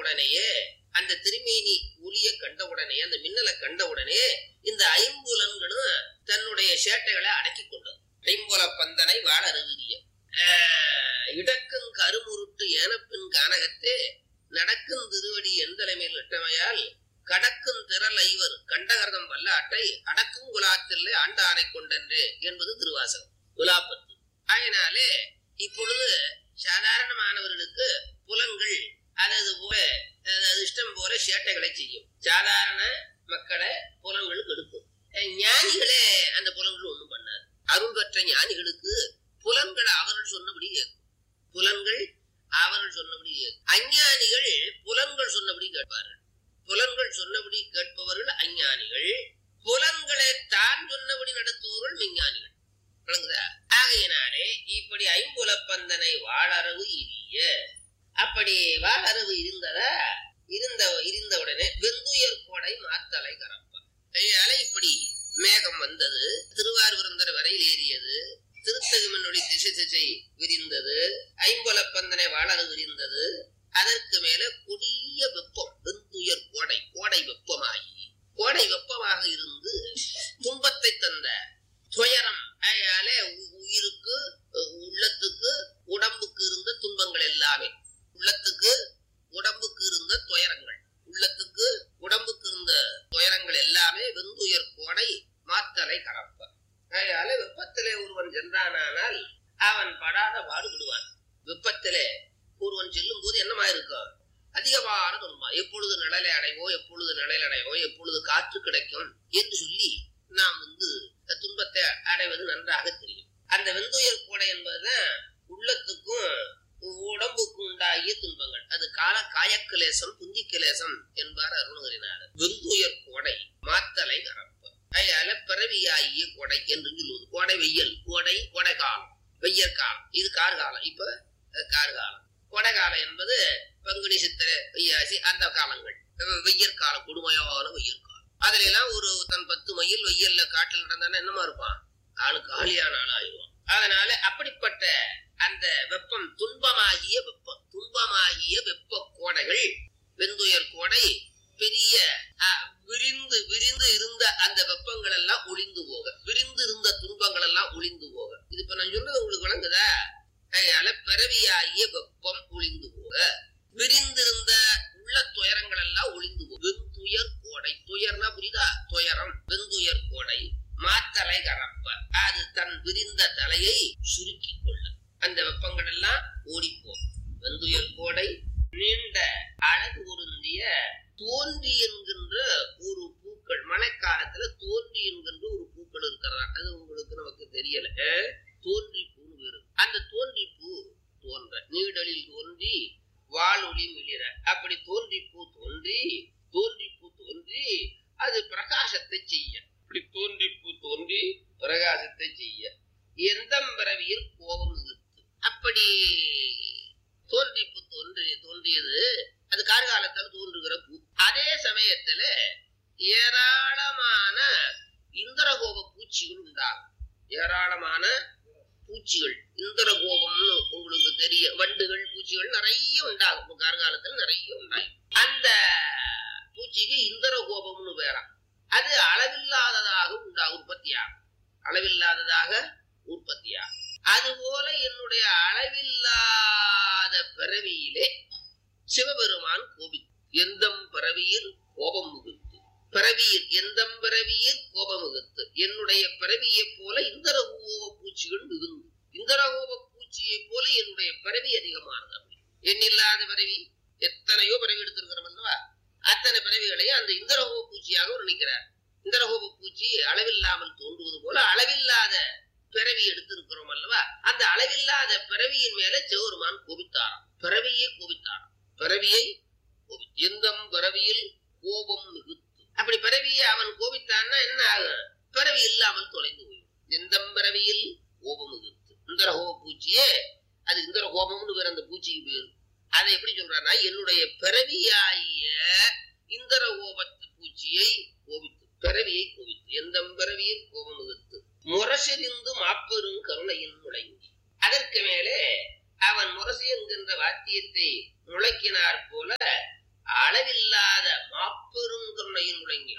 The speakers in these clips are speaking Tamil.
உடனேயே அந்த திருமேனி ஒளிய கண்ட உடனே அந்த மின்னலை கண்ட உடனே இந்த ஐம்புலன்களும் தன்னுடைய சேட்டைகளை அடக்கி கொண்டது ஐம்புல பந்தனை வாழ அருவிய இடக்கும் கருமுருட்டு ஏனப்பின் கானகத்தே நடக்கும் திருவடி எந்தலைமையில் இட்டமையால் கடக்கும் திரள் ஐவர் கண்டகரதம் வல்லாட்டை அடக்கும் குலாத்திலே ஆண்டானை கொண்டன்றே என்பது திருவாசகம் குலாப்பத்து அதனாலே இப்பொழுது சாதாரணமானவர்களுக்கு புலன்கள் அதது போல அது இஷ்டம் போல சேட்டைகளை செய்யும் சாதாரண மக்களை புலன்கள் கெடுக்கும் அஹ் ஞானிகளே அந்த புலன்கள் ஒண்ணும் பண்ணாது அருள் பெற்ற ஞானிகளுக்கு புலன்கள் அவர்கள் சொன்னபடி கேட்கும் புலன்கள் அவர்கள் சொன்னபடி கேட்கும் அஞ்ஞானிகள் புலன்கள் சொன்னபடி கேட்பார்கள் புலன்கள் சொன்னபடி கேட்பவர்கள் அஞ்ஞானிகள் புலன்களை தான் சொன்னபடி நடத்துபவர்கள் விஞ்ஞானிகள் விளங்குதா ஆகையினாலே இப்படி ஐம்புலப்பந்தனை வாழறவு இரிய அப்படி வாழறவு இருந்ததா இருந்த இருந்த உடனே வெந்துயர் கோடை மாத்தலை கரப்ப கையால இப்படி மேகம் வந்தது திருவாரூரந்தர் வரையில் ஏறியது திருத்தகுமனுடைய திசை திசை விரிந்தது ஐம்புலப்பந்தனை வாழறு விரிந்தது அதற்கு மேல கொடிய வெப்பம் வெந்துயர் கோடை கோடை வெப்பமாகி கோடை வெப்பமாக இருந்து துன்பத்தை தந்த துயரம் அதனால உ- உயிருக்கு அஹ், உள்ளத்துக்கு உடம்புக்கு இருந்த துன்பங்கள் எல்லாமே உள்ளத்துக்கு உடம்புக்கு இருந்த துயரங்கள் உள்ளத்துக்கு உடம்புக்கு இருந்த துயரங்கள் எல்லாமே வெந்துயர் கோடை மாத்தலை கரப்ப அதனால வெப்பத்திலே ஒருவன் சென்றானால் அவன் படாத பாடுபடுவான் வெப்பத்திலே ஒருவன் செல்லும் போது என்னமா இருக்கும் அதிகமான துன்பம் எப்பொழுது நிழலை அடைவோ எப்பொழுது நிழல் அடைவோ எப்பொழுது காற்று கிடைக்கும் என்று சொல்லி நாம் வந்து துன்பத்தை அடைவது நன்றாக தெரியும் அந்த வெந்துயர் கோடை என்பதுதான் உள்ளத்துக்கும் உடம்புக்கும் உண்டாகிய துன்பங்கள் அது கால காயக்கிலேசம் புந்தி கிலேசம் என்பார் அருணகிரினார் வெந்துயர் கோடை மாத்தலை கரப்ப அதனால பிறவியாகிய கோடை என்று சொல்லுவது கோடை வெயில் கோடை கோடை காலம் வெய்யற் காலம் இது கார்காலம் இப்ப அஹ், கார்காலம் கோடை காலம் என்பது பங்குனி சித்திரை வையாசி அந்த காலங்கள் வெ- வெய்யற் காலம் கொடுமையான வெய்யற் காலம் அதுல எல்லாம் ஒரு தன் பத்து மைல் வெயில்ல காட்டில் நடந்தானே என்னமா இருப்பான் ஆளு காலியான ஆள் ஆயிடுவான் அதனால அப்படிப்பட்ட அந்த வெப்பம் துன்பமாகிய வெப்பம் துன்பமாகிய வெப்ப கோடைகள் வெந்துயர் கோடை பெரிய அஹ், விரிந்து விரிந்து இருந்த அந்த வெப்பங்கள் எல்லாம் ஒளிந்து போக விரிந்து இருந்த துன்பங்கள் எல்லாம் ஒளிந்து போக இது இப்ப நான் சொல்றது உங்களுக்கு விளங்குதா அதனால பிறவியாகிய வெப்பம் ஒளிந்து போக விரிந்திருந்த உள்ள துயரங்கள் எல்லாம் ஒளிந்து போக வெந்துயர் கோடை துயர்னா புரியுதா துயரம் வெந்துயர் கோடை மாத்தலை கரப்ப அது தன் விரிந்த தலையை சுருக்கி கொள்ள அந்த வெப்பங்கள் எல்லாம் ஓடிப்போம் வெந்துயர் கோடை நீண்ட அழகு பொருந்திய தோன்றி என்கின்ற ஒரு பூக்கள் மழைக்காலத்துல தோன்றி என்கின்ற ஒரு பூக்கள் இருக்கிறதா அது உங்களுக்கு நமக்கு தெரியல அஹ், தோன்றி பூன்னு பேரு அந்த தோன்றி பூ தோன்ற நீடலில் தோன்றி வாளொளி மிளிர அப்படி தோன்றி பூ தோன்றி தோன்றி பூ தோன்றி அது பிரகாசத்தை செய்ய இப்படி தோன்றி பூ தோன்றி பிரகாசத்தை செய்ய எந்த பிறவியில் கோபம் நிறுத்து அப்படி தோன்றி பூ தோன்றி தோன்றியது அது கார்காலத்தில் தோன்றுகிற பூ அதே சமயத்துல ஏராளமான இந்திரகோப பூச்சிகள் உண்டாகும் ஏராளமான பூச்சிகள் இந்திரகோபம்னு உங்களுக்கு தெரிய வண்டுகள் பூச்சிகள் நிறைய உண்டாகும் இப்ப கார்காலத்தில் நிறைய உண்டாகும் அந்த பூச்சிக்கு இந்திரகோபம்னு பேராம் அது அளவில்லாததாக உண்டா உற்பத்தியாகும் அளவில்லாததாக உற்பத்தியாகும் அதுபோல என்னுடைய அளவில்லாத பிறவியிலே சிவபெருமான் கோபி எந்தம் பிறவியில் கோபம் முகுத்து பிறவியில் எந்தம் பிறவியில் கோபம் முகுத்து என்னுடைய பிறவியைப் போல இந்தரகோப பூச்சிகள் மிகுந்து இந்தரகோப பூச்சியைப் போல என்னுடைய பிறவி அதிகமானது அப்படி எண்ணில்லாத பிறவி எத்தனையோ பிறவி எடுத்திருக்கிறோம் அல்லவா அத்தனை பிறவிகளையும் அந்த இந்தரகோப பூச்சியாக நினைக்கிறார் இந்தரகோப பூச்சி அளவில்லாமல் தோன்றுவது போல அளவில்லாத பிறவி எடுத்திருக்கிறோம் அல்லவா அந்த அளவில்லாத பிறவியின் மேல சிவருமான் கோபித்தாராம் பிறவியே கோபித்தாராம் பிறவியை கோபி- எந்தம் பிறவியில் கோபம் மிகுத்து அப்படி பிறவியை அவன் கோபித்தான்னா என்ன ஆகும் பிறவி இல்லாமல் தொலைந்து போயிடும் எந்தம் பிறவியில் கோபம் மிகுத்து இந்திர கோப பூச்சியே அது இந்திர கோபம்னு பேர் அந்த பூச்சிக்கு பேரு அதை எப்படி சொல்றான்னா என்னுடைய பிறவியாகிய இந்திர கோபத்து பூச்சியை கோபித்து பிறவியை கோபித்து எந்தம் பிறவியில் கோபம் மிகுத்து முரசெறிந்து மாப்பெரும் கருணையின் முழங்கி அதற்கு மேலே அவன் முரசு என்கின்ற வாத்தியத்தை முழக்கினார் போல அளவில்லாத மாப்பெரும் கருணையின் முழங்கி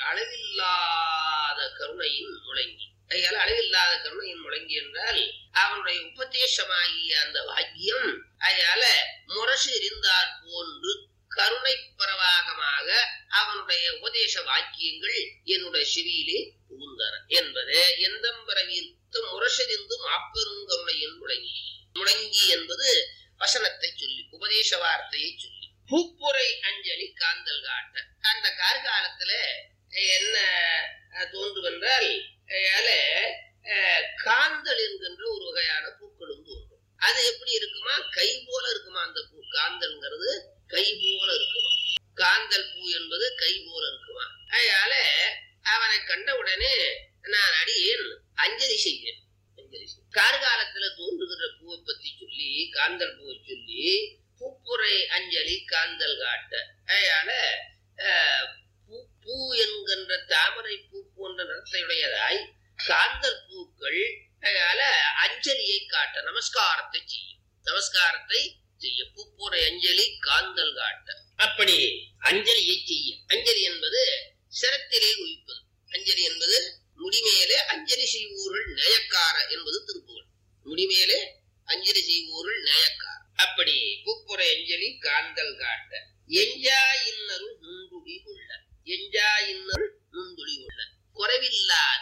அளவில்லாத கருணையின் முழங்கி அதனால அளவில்லாத கருணையின் முழங்கி என்றால் அவனுடைய உபதேசமாகிய அந்த வாக்கியம் அதனால முரசு எரிந்தார் போன்று கருணை பிரவாகமாக அவனுடைய உபதேச வாக்கியங்கள் என்னுடைய செவியிலே புகுந்தன என்பது எந்தம்பரவிற்கு முரசெறிந்து மாப்பெரும் கருணையின் முழங்கி முழங்கி என்பது வசனத்தை சொல்லி உபதேச வார்த்தையை சொல்லி பூப்புரை அஞ்சலி காந்தல் காட்ட அந்த கார்காலத்துல என்ன அஹ், தோன்றுவென்றால் அதால, அஹ், காந்தல் என்கின்ற ஒரு வகையான பூக்களும் தோன்றும் அது எப்படி இருக்குமா கை போல இருக்குமா அந்த பூ காந்தல்ங்கிறது கை போல இருக்குமா காந்தல் பூ என்பது கை போல இருக்குமா அதனால அவனை கண்டவுடனே நான் அடியேன் அஞ்சலி செய்வேன் அஞ்சலி செய்வேன். கார்காலத்துல தோன்றுகிற பூவை பத்தி சொல்லி காந்தல் பூவை சொல்லி பூப்புரை அஞ்சலி காந்தல் காட்ட அதனால அஹ், பூ பூ என்கின்ற தாமரை பூ போன்ற நிறத்தையுடையதாய் காந்தல் பூக்கள் அதனால அஞ்சலியை காட்ட நமஸ்காரத்தை செய்யும் நமஸ்காரத்தை செய்ய பூப்புரை அஞ்சலி காந்தல் காட்ட அப்படி அஞ்சலியை செய்ய அஞ்சலி என்பது சிரத்திலே குவிப்பது அஞ்சலி என்பது முடிமேலே அஞ்சலி செய்வோர்கள் நேயக்கார என்பது திருப்புகள் முடிமேலே அஞ்சலி செய்வோர்கள் நேயக்கார அப்படி பூப்புரை அஞ்சலி காந்தல் காட்ட எஞ்சா இன்னருள் நுண்துளி உள்ள எஞ்சா இன்னருள் நுண்துளி உள்ள குறைவில்லாத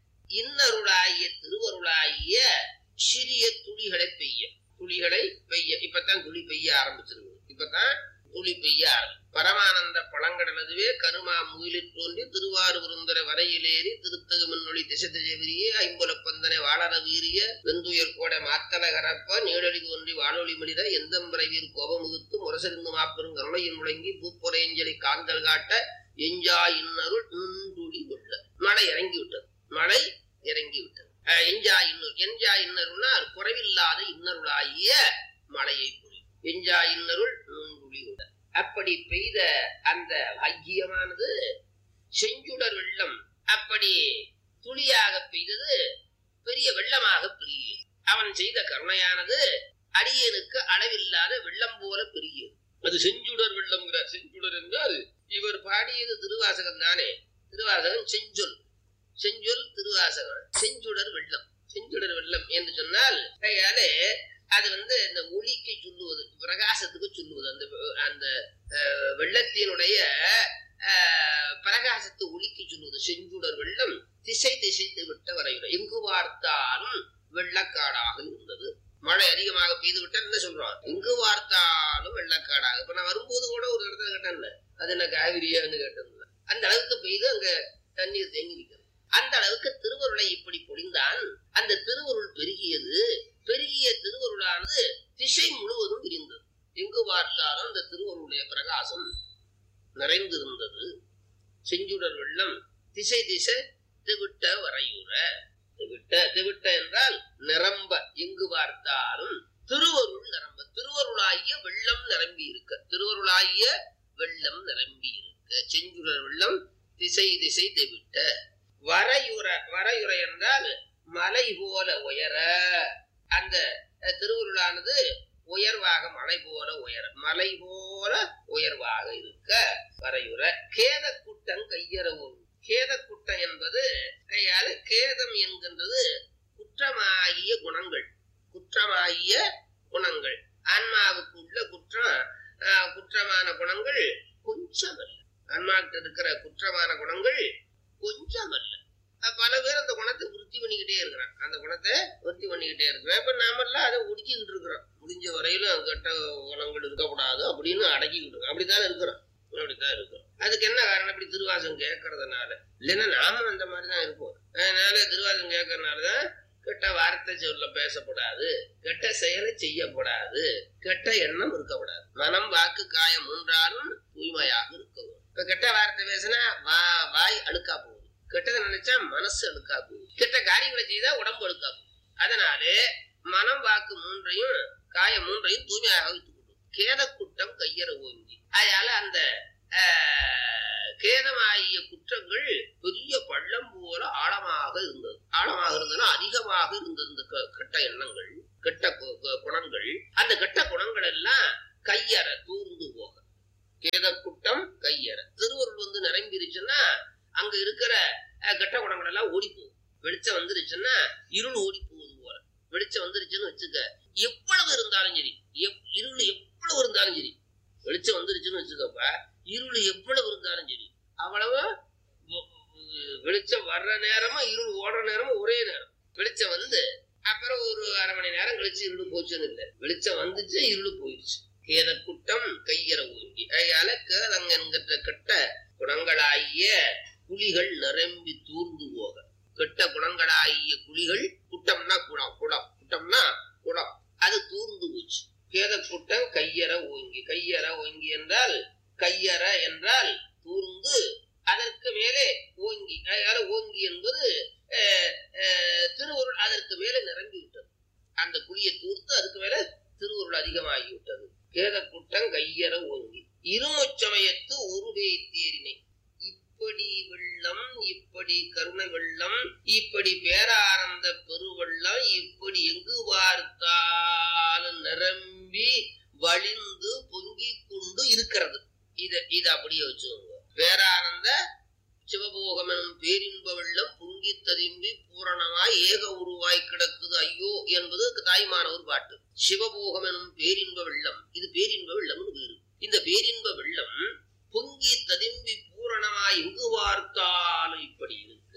இன்னருளாகிய திருவருளாகிய சிறிய துளிகளை பெய்ய துளிகளை பெய்ய இப்பதான் துளி பெய்ய ஆரம்பிச்சிருக்கு இப்பதான் துளி பெய்ய ஆரம்பி பரமானந்த பழங்கடலதுவே கருமா முயிலில் தோன்றி திருவாரூருந்தர வரையிலேறி திருத்தகு மின்னொளி திசை திசைவிரிய ஐம்புல பந்தனை வாழற வீரிய வெந்துயர் கோடை மாத்தல கரப்ப நீடொலி தோன்றி வானொலி மனித எந்தம்பிரவீர் கோபமுகுத்து முரசறிந்து மாப்பெரும் கருணையின் முழங்கி பூப்புரையஞ்சலி காந்தல் காட்ட எஞ்சா இன்னருள் நுண்துளி உள்ள மழை இறங்கி விட்டது மழை இறங்கி விட்டது அஹ் எஞ்சா இன்னொரு எஞ்சா இன்னருள்னா குறைவில்லாத இன்னருளாகிய மழையை பொழியும் எஞ்சா இன்னருள் நுண்துளி உள்ள அப்படி பெய்த அந்த பாக்கியமானது செஞ்சுடர் வெள்ளம் அப்படி துளியாக பெய்தது பெரிய வெள்ளமாக பெருகியது அவன் செய்த கருணையானது அடியனுக்கு அளவில்லாத வெள்ளம் போல பெருகியது அது செஞ்சுடர் வெள்ளம்ங்கிறார் செஞ்சுடர் என்றால் இவர் பாடியது திருவாசகம் தானே திருவாசகம் செஞ்சொல் செஞ்சொல் திருவாசகம் செஞ்சுடர் வெள்ளம் செஞ்சுடர் வெள்ளம் என்று சொன்னால் கையாலே அது வந்து இந்த ஒளிக்கு சொல்லுவது பிரகாசத்துக்கு சொல்லுவது அந்த அந்த அஹ், வெள்ளத்தினுடைய அஹ், பிரகாசத்து ஒளிக்கு சொல்லுவது செஞ்சுடர் வெள்ளம் திசை திசைத்து விட்ட வரையுறை எங்கு பார்த்தாலும் வெள்ளக்காடாக இருந்தது மழை அதிகமாக பெய்து விட்டா என்ன சொல்றோம் எங்கு பார்த்தாலும் வெள்ளக்காடாக இப்ப நான் வரும்போது கூட ஒரு இடத்துல கேட்டேன்ல அது என்ன காவிரியான்னு கேட்டேன்ல அந்த அளவுக்கு பெய்து அங்க தண்ணீர் தேங்கி நிற்கிறது அந்த அளவுக்கு திருவருளை இப்படி பொழிந்தான் அந்த திருவருள் பெருகியது பெருகிய திருவருளானது திசை முழுவதும் விரிந்தது எங்கு பார்த்தாலும் அந்த திருவருளுடைய பிரகாசம் நிறைந்திருந்தது செஞ்சுடர் வெள்ளம் திசை திசை திவிட்ட வரையுற திவிட்ட திவிட்ட என்றால் நிரம்ப எங்கு பார்த்தாலும் திருவருள் நிரம்ப திருவருளாகிய வெள்ளம் நிரம்பி இருக்க திருவருளாகிய வெள்ளம் நிரம்பி இருக்க செஞ்சுடர் வெள்ளம் திசை திசை திவிட்ட வரையுற வரையுறை என்றால் மலை போல உயர அந்த அஹ், திருவருளானது உயர்வாக மலை போல உயர மலை போல உயர்வாக இருக்க வரையுற கேத குட்டம் கையறவும் கேத குட்டம் என்பது கையால கேதம் என்கின்றது குற்றமாகிய குணங்கள் குற்றமாகிய குணங்கள் ஆன்மாவுக்கு உள்ள குற்றம் ஆஹ், குற்றமான குணங்கள் கொஞ்சம் அல்ல ஆன்மாவுக்கு இருக்கிற குற்றமான குணங்கள் கொஞ்சம் அல்ல அஹ் பல பேர் அந்த குணத்தை விருத்தி பண்ணிக்கிட்டே இருக்கிறான் அந்த குணத்தை விருத்தி பண்ணிக்கிட்டே இருக்கிறான் இப்ப நாமெல்லாம் அதை ஒடுக்கிக்கிட்டு இருக்கிறோம் முடிஞ்ச வரையிலும் கெட்ட குணங்கள் இருக்கக்கூடாது அப்படின்னு அடக்கிக்கிட்டு இருக்கோம் அப்படித்தான் இருக்கிறோம் அப்படித்தான் இருக்கிறோம் அதுக்கு என்ன காரணம் இப்படி திருவாசம் கேட்கறதுனால இல்லைன்னா நாமும் அந்த மாதிரி தான் இருப்போம் அதனால திருவாசம் கேட்கறதுனாலதான் கெட்ட வார்த்தை சொல்ல பேசக்கூடாது கெட்ட செயலை செய்யக்கூடாது கெட்ட எண்ணம் இருக்கக்கூடாது மனம் வாக்கு காயம் மூன்றாலும் தூய்மையாக இருக்கவும் இப்ப கெட்ட வார்த்தை பேசினா வா வாய் அழுக்கா போகுது கெட்டதை நினைச்சா மனசு அழுக்கா போகுது கெட்ட காரியங்களை செய்தா உடம்பு அழுக்கா போகுது அதனாலே மனம் வாக்கு மூன்றையும் காய மூன்றையும் தூய்மையாக வைத்துக் கொள்ளும் கேத குற்றம் கையற ஓங்கி அதனால அந்த ஆஹ், கேதமாகிய குற்றங்கள் பெரிய பள்ளம் போல ஆழமாக இருந்தது ஆழமாக இருந்ததுன்னா அதிகமாக இருந்தது இந்த க- கெட்ட எண்ணங்கள் கெட்ட கு- கு- குணங்கள் அந்த கெட்ட குணங்கள் எல்லாம் கையற தூர்ந்து போக கேத குட்டம் கையற திருவருள் வந்து நிரம்பிருச்சுன்னா அங்க இருக்கிற அஹ், கெட்ட குணங்கள் எல்லாம் ஓடி போகும் வெளிச்சம் வந்துருச்சுன்னா இருள் ஓடி போகுது போல வெளிச்சம் வந்துருச்சுன்னு வச்சுக்க எவ்வளவு இருந்தாலும் சரி எவ்- இருள் எவ்வளவு இருந்தாலும் சரி வெளிச்சம் வந்துருச்சுன்னு வச்சுக்கப்ப இருள் எவ்வளவு இருந்தாலும் சரி அவ்வளவு வ- வ- வெளிச்சம் வர்ற நேரமும் இருள் ஓடுற நேரமும் ஒரே நேரம் வெளிச்சம் வந்து அப்புறம் ஒரு அரை மணி நேரம் கழிச்சு இருள் போச்சுன்னு இல்லை வெளிச்சம் வந்துச்சு இருள் போயிடுச்சு கேத குட்டம் கையற ஊங்கி அதனால கேதங்க என்கிற கெட்ட குணங்களாகிய குழிகள் நிரம்பி தூர்ந்து போக கெட்ட குணங்களாகிய குழிகள் குட்டம்னா குடம் குடம் குட்டம்னா குடம் அது தூர்ந்து போச்சு கேத குட்டம் கையற ஓங்கி கையற ஓங்கி என்றால் கையற என்றால் தூர்ந்து அதற்கு மேலே ஓங்கி அதனால ஓங்கி என்பது அஹ், அஹ், திருவருள் அதற்கு மேலே நிரம்பி விட்டது அந்த குழியை தூர்த்து அதுக்கு மேல திருவருள் அதிகமாகி விட்டது கேத குட்டம் கையற ஓங்கி இருமுச்சமயத்து உருவே தேரினை இப்படி வெள்ளம் இப்படி கருணை வெள்ளம் இப்படி பேரானந்த பெருவெள்ளம் இப்படி எங்கு பார்த்தாலும் நிரம்பி வழிந்து பொங்கிக் கொண்டு இருக்கிறது இத இத அப்படியே வச்சுக்கோங்க பேரானந்த சிவபோகம் எனும் பேரின்ப வெள்ளம் பொங்கி ததும்பி பூரணமாய் ஏக உருவாய் கிடக்குது ஐயோ என்பது தாய்மானவர் பாட்டு சிவபோகம் எனும் பேரின்ப வெள்ளம் இது பேரின்ப வெள்ளம்னு பேரு இந்த பேரின்ப வெள்ளம் பொங்கி ததும்பி பூரணமாய் எங்கு பார்த்தாலும் இப்படி இருக்க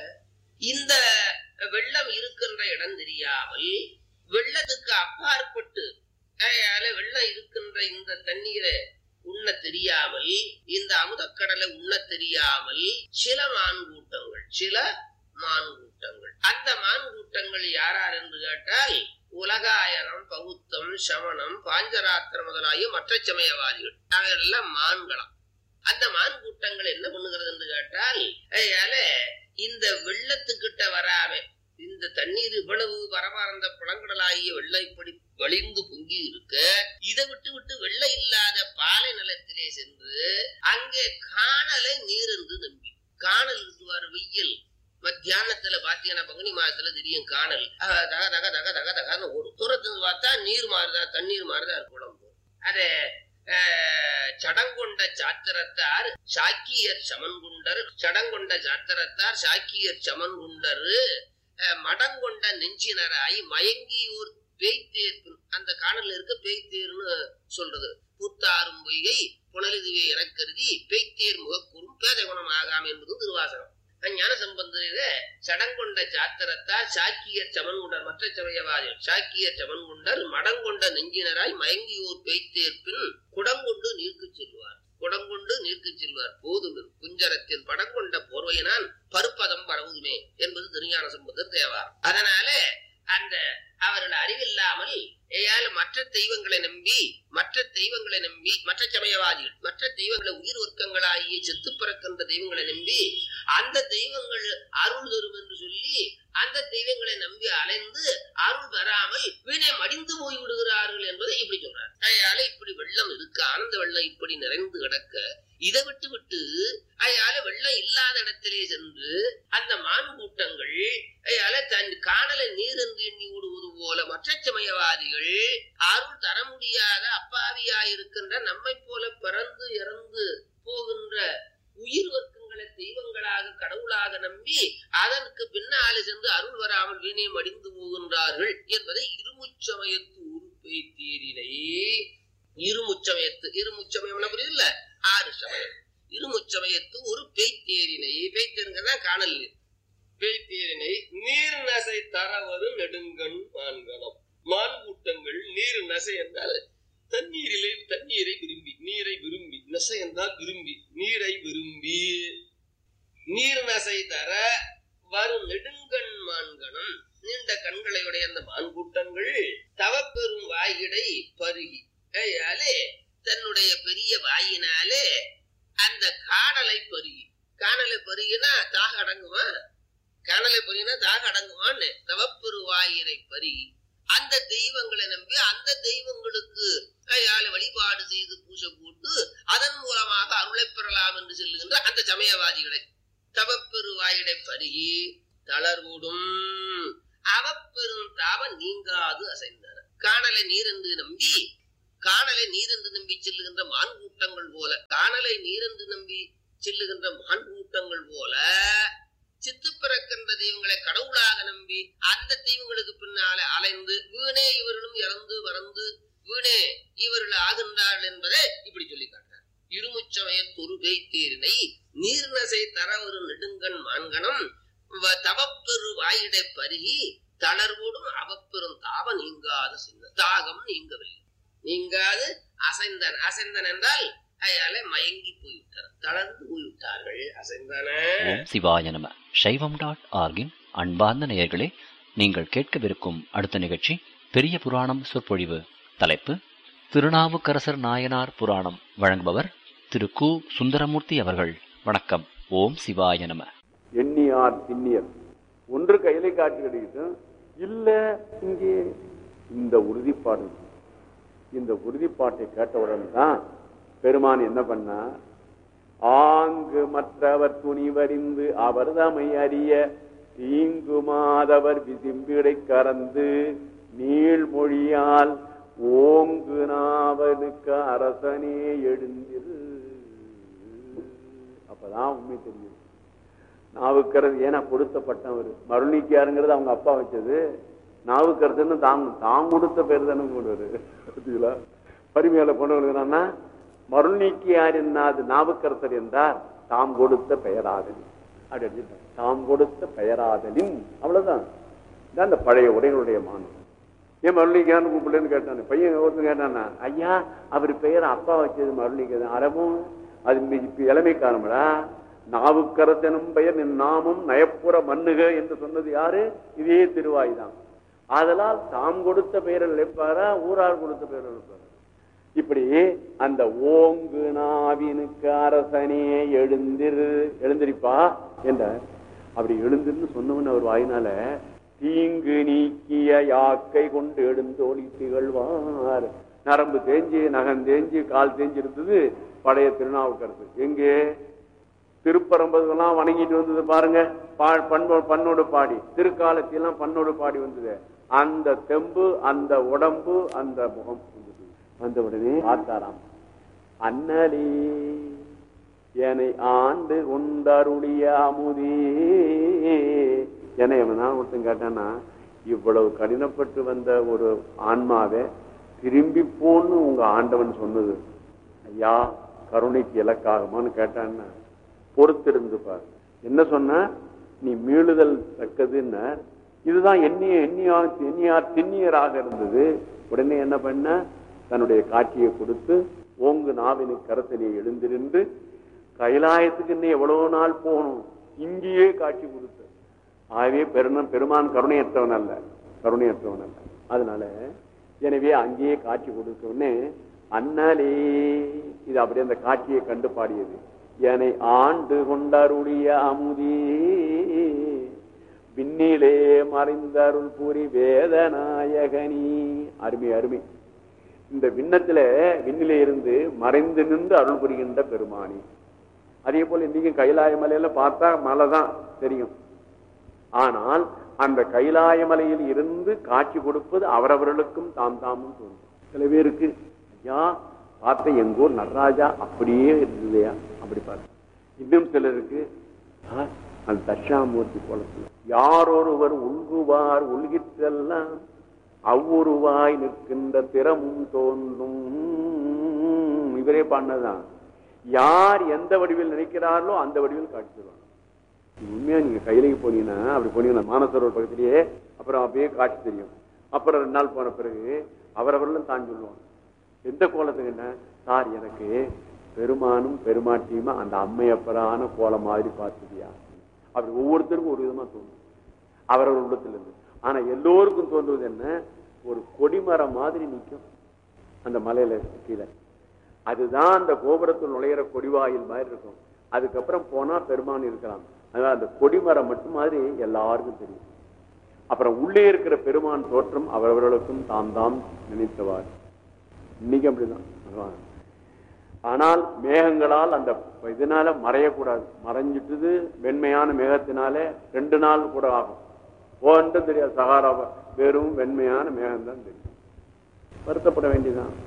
இந்த வெள்ளம் இருக்கின்ற இடம் தெரியாமல் வெள்ளத்துக்கு அப்பாற்பட்டு அதனால வெள்ளம் இருக்கின்ற இந்த தண்ணீரை உண்ண தெரியாமல் இந்த அமுதக்கடலை உண்ண தெரியாமல் சில மான் கூட்டங்கள் சில மான் கூட்டங்கள் அந்த மான் கூட்டங்கள் யாரார் என்று கேட்டால் உலகாயனம் பௌத்தம் சமணம் பாஞ்சராத்திர முதலாகிய மற்ற சமயவாதிகள் அவையெல்லாம் மான்களாம் அந்த மான் கூட்டங்கள் என்ன பண்ணுகிறது என்று கேட்டால் அதனால இந்த வெள்ளத்துக்கிட்ட வராம இந்த தண்ணீர் இவ்வளவு பரமானந்த புலங்கடலாகிய வெள்ளை இப்படி வழிந்து பொங்கி இருக்க இதை விட்டு விட்டு வெள்ளை இல்லாத பாலை நிலத்திலே சென்று அங்கே காணலை நீர் என்று நம்பி காணல் இருக்குவார் வெயில் மத்தியானத்துல பாத்தீங்கன்னா பங்குனி மாசத்துல தெரியும் காணல் அஹ், தக தக தக தக தகன்னு ஓடும் தூரத்துல பார்த்தா நீர் மாறுதா தண்ணீர் மாறுதா இருக்கு உடம்பு அதே அஹ், சடங்கொண்ட சாத்திரத்தார் சாக்கியர் சமன்குண்டர் சடங்கொண்ட சாத்திரத்தார் சாக்கியர் சமன்குண்டர் அஹ், மடங்கொண்ட நெஞ்சினராய் மயங்கியூர் பேய்த்தேர்ப்பு அந்த காணல்ல இருக்க பேய்த்தேர்னு சொல்றது புத்தாரும் பொய்கை புனலிதுவே எனக்கருதி பேய்த்தேர் முகக்கூறும் பேதை குணம் ஆகாம் என்பது திருவாசகம் ஞான சம்பந்தரில சடங்கொண்ட சாத்திரத்தார் சாக்கியர் சமன்குண்டர் மற்ற சமயவாதிகள் சாக்கியர் சமன்குண்டர் மடங்கொண்ட நெஞ்சினராய் மயங்கியோர் பேய்த்தேர்ப்பின் குடங்கொண்டு நீர்க்கு செல்வார் குடங்கொண்டு நீர்க்கு செல்வார் போதுமின் குஞ்சரத்தின் படங்கொண்ட போர்வையினால் பருப்பதம் பரவுதுமே என்பது திருஞான சம்பந்தர் தேவார் அதனால அந்த அவர்கள் அறிவில்லாமல் ஏயால மற்ற தெய்வங்களை நம்பி மற்ற தெய்வங்களை நம்பி மற்ற சமயவாதிகள் மற்ற தெய்வங்களை உயிர் வர்க்கங்களாகிய செத்து பிறக்கின்ற தெய்வங்களை நம்பி அந்த தெய்வங்கள் அருள் தரும் என்று சொல்லி அந்த தெய்வங்களை நம்பி அலைந்து அருள் பெறாமல் வீணே மடிந்து போய் விடுகிறார்கள் என்பதை இப்படி சொல்றார் அதனால இப்படி வெள்ளம் இருக்கு ஆனந்த வெள்ளம் இப்படி நிறைந்து கிடக்க இதை விட்டு விட்டு அதனால வெள்ளம் இல்லாத இடத்திலே சென்று அந்த மான் கூட்டங்கள் அதனால தன் காணலை நீர் என்று எண்ணி விடுவது போல மற்ற சமயவாதிகள் அருள் தர முடியாத அப்பாவியாயிருக்கின்ற நம்மை போல பிறந்து இறந்து போகின்ற உயிர் வர்க்கங்களை தெய்வங்களாக கடவுளாக நம்பி அதற்கு பின்னாலே சென்று அருள் வராமல் வீணே மடிந்து போகின்றார்கள் என்பதை இருமுச்சமயத்து உறுப்பை தீரினை இருமுச்சமயத்து இருமுச்சமயம்னா புரியுதுல்ல ஆறு சமயம் இருமுச்சமயத்து ஒரு பேய்த்தேரினை பேய்த்தேருங்கிறதா காணல் நீர் பேய்த்தேரினை நீர் நசை தரவரு நெடுங்கண் மான்கணம் மான் கூட்டங்கள் நீர் நசை என்றால் தண்ணீரிலே தண்ணீரை விரும்பி நீரை விரும்பி நசை என்றால் விரும்பி நீரை விரும்பி நீர் நசை தர வரும் நெடுங்கண் மான்கணம் நீண்ட கண்களையுடைய அந்த மான் கூட்டங்கள் தவப்பெரும் வாயிடை பருகி கையாலே தன்னுடைய பெரிய வாயினாலே அந்த காணலை பருகி காணலை பருகினா தாக அடங்குமா காணலை பருகினா தாக அடங்குமான்னு தவப்பெரு வாயிரை பருகி அந்த தெய்வங்களை நம்பி அந்த தெய்வங்களுக்கு கையால வழிபாடு செய்து பூஜை போட்டு அதன் மூலமாக அருளை பெறலாம் என்று சொல்லுகின்ற அந்த சமயவாதிகளை தவப்பெரு வாயிடை பருகி தளர்வுடும் அவப்பெரும் தாவ நீங்காது அசைந்தனர் காணலை நீர் என்று நம்பி காணலை நீரென்று நம்பி செல்லுகின்ற மான் கூட்டங்கள் போல காணலை நீரென்று நம்பி செல்லுகின்ற மான் கூட்டங்கள் போல சித்து பிறக்கின்ற தெய்வங்களை கடவுளாக நம்பி அந்த தெய்வங்களுக்கு பின்னாலே அலைந்து வீணே இவர்களும் இறந்து வறந்து வீணே இவர்கள் ஆகின்றார்கள் என்பதை இப்படி சொல்லி காட்டார் இருமுச்சமய துருகை தேரினை நீர்நசை தர ஒரு நெடுங்கண் மான்கணம் வ- தவப்பெரு வாயிடை பருகி தளர்வோடும் அவப்பெரும் தாவ நீங்காத சின்ன தாகம் நீங்கவில்லை நீங்காது அசைந்தன் அசைந்தன் என்றால் அயால மயங்கி போய்விட்டார் தளர்ந்து போய்விட்டார்கள் அசைந்தன ஓம் சிவாய நம சைவம் டாட் ஆர்கின் அன்பார்ந்த நேயர்களே நீங்கள் கேட்கவிருக்கும் அடுத்த நிகழ்ச்சி பெரிய புராணம் சொற்பொழிவு தலைப்பு திருநாவுக்கரசர் நாயனார் புராணம் வழங்குபவர் திரு கு சுந்தரமூர்த்தி அவர்கள் வணக்கம் ஓம் சிவாய நம எண்ணியார் திண்ணியர் ஒன்று கையிலே காட்சி கிடைக்கட்டும் இல்ல இங்கே இந்த உறுதிப்பாடு இந்த உறுதிப்பாட்டை கேட்டவுடன் தான் பெருமான் என்ன பண்ணா ஆங்கு மற்றவர் துணிவறிந்து அவர் தமை அறிய தீங்குமாதவர் விசிம்பிடை கறந்து நீள்மொழியால் ஓங்கு நாவனுக்கு அரசனே எழுந்திரு அப்பதான் உண்மை தெரியும் நாவுக்கரசு ஏன்னா கொடுத்தப்பட்டவர் மருணிக்காருங்கிறது அவங்க அப்பா வச்சது நாவுக்கரசுன்னு தாங்க தாம் கொடுத்த பேர் தானே கொண்டு பார்த்தீங்களா பரிமையில கொண்டு என்னன்னா மருணிக்கியார் என்னாது நாவுக்கரசர் என்றார் தாம் கொடுத்த பெயராதலின் அப்படி அடிச்சுட்டார். தாம் கொடுத்த பெயராதலின் அவ்வளவுதான் இதான் அந்த பழைய உடைகளுடைய மானம் ஏன் மருளிக்கான்னு கூப்பிடுன்னு கேட்டானே பையன் ஒருத்தன் கேட்டானா ஐயா அவர் பெயர் அப்பா வச்சது மருளிக்கு அறமும் அது மி- இப்ப இளமைக்காரமடா நாவுக்கரசனும் பெயர் நின் நாமும் நயப்புற மண்ணுக என்று சொன்னது யாரு இதே திருவாய்தான் ஆதலால் தாம் கொடுத்த பெயரை நினைப்பாரா ஊரார் கொடுத்த பெயரை நினைப்பாரா இப்படி அந்த ஓங்கு நாவினுக்கு அரசனே எழுந்திரு எழுந்திருப்பா என்றார் அப்படி எழுந்திருந்து சொன்னவன் அவர் வாயினால தீங்கு நீக்கிய யாக்கை கொண்டு எழுந்தோழி திகழ்வார் நரம்பு தேஞ்சு நகம் தேஞ்சு கால் தேஞ்சு இருந்தது பழைய திருநாவுக்கரசு எங்கே திருப்பரம்பதுலாம் வணங்கிட்டு வந்தது பாருங்க பா- பண்ணோ- பண்ணோடு பாடி திருக்காலத்திலாம் பண்ணோடு பாடி வந்தது அந்த தெம்பு அந்த உடம்பு அந்த முகம் வந்தது. வந்த உடனே பார்த்தாராம் அண்ணலே என்னை ஆண்டு கொண்டருடைய அமுதே என எவனா ஒருத்தன் கேட்டானா இவ்வளவு கடினப்பட்டு வந்த ஒரு ஆன்மாவை திரும்பி போன்னு உங்க ஆண்டவன் சொன்னது ஐயா கருணைக்கு இலக்காகுமான்னு கேட்டான்னா பொறுத்திருந்து பார் என்ன சொன்ன நீ மீளுதல் தக்கதுன்னு இதுதான் எண்ணிய எண்ணியா எண்ணியார் திண்ணியராக இருந்தது உடனே என்ன பண்ண தன்னுடைய காட்சியை கொடுத்து ஓங்கு நாவினுக்கு கரத்திலே எழுந்திருந்து கைலாயத்துக்கு இன்னும் எவ்வளவு நாள் போகணும் இங்கேயே காட்சி கொடுத்த ஆகவே பெருமன் பெருமான் கருணையற்றவன் அல்ல கருணையற்றவன் அல்ல அதனால எனவே அங்கேயே காட்சி கொடுத்த உடனே அண்ணலே இது அப்படியே அந்த காட்சியை கண்டு பாடியது என்னை ஆண்டு கொண்டருடைய அமுதே விண்ணிலே மறைந்தருள் பூரி வேதநாயகனி அருமை அருமை இந்த விண்ணத்துல விண்ணிலே இருந்து மறைந்து நின்று அருள் புரிகின்ற பெருமானி அதே போல இன்னைக்கு கைலாய மலையில பார்த்தா மலை தான் தெரியும் ஆனால் அந்த கைலாய மலையில் இருந்து காட்சி கொடுப்பது அவரவர்களுக்கும் தாம் தாமும் தோன்றும் சில பேருக்கு ஐயா பார்த்த எங்கூர் நடராஜா அப்படியே இருந்ததையா அப்படி பார்த்து இன்னும் சிலருக்கு "ஆ, அந்த தட்சாமூர்த்தி கோலத்தில் யாரொருவர் உள்குவார் உள்கிற்றெல்லாம் அவ்வுருவாய் நிற்கின்ற திறமும் தோன்றும் இவரே பண்ணதான் யார் எந்த வடிவில் நினைக்கிறார்களோ அந்த வடிவில் காட்சி தருவாங்க உண்மையா நீங்க கையிலேக்கு போனீங்கன்னா அப்படி போனீங்கன்னா மானசரோவர் பக்கத்திலேயே அப்புறம் அப்படியே காட்சி தெரியும் அப்புறம் ரெண்டு நாள் போன பிறகு அவரவர்களும் தான் சொல்லுவாங்க எந்த கோலத்துக்கு என்ன சார் எனக்கு பெருமானும் பெருமாட்டியுமா அந்த அம்மையப்பரான கோலம் மாதிரி பார்த்துதியா அப்படி ஒவ்வொருத்தருக்கும் ஒரு விதமா தோணும் அவரவர் உள்ளத்துல இருந்து ஆனா எல்லோருக்கும் தோன்றுவது என்ன ஒரு கொடிமரம் மாதிரி நிற்கும் அந்த மலையில கீழே அதுதான் அந்த கோபுரத்தில் நுழையிற கொடிவாயில் மாதிரி இருக்கும் அதுக்கப்புறம் போனா பெருமான் இருக்கலாம் அதனால அந்த கொடிமரம் மட்டும் மாதிரி எல்லாருக்கும் தெரியும் அப்புறம் உள்ளே இருக்கிற பெருமான் தோற்றம் அவரவர்களுக்கும் தாம் தாம் நினைத்தவார் இன்னைக்கு அப்படிதான் அதான். ஆனால் மேகங்களால் அந்த இதனால மறையக்கூடாது மறைஞ்சிட்டது வெண்மையான மேகத்தினாலே ரெண்டு நாள் கூட ஆகும் ஒன்றும் தெரியாது சகாரா வெறும் வெண்மையான மேகம் தான் தெரியும் வருத்தப்பட வேண்டியதுதான்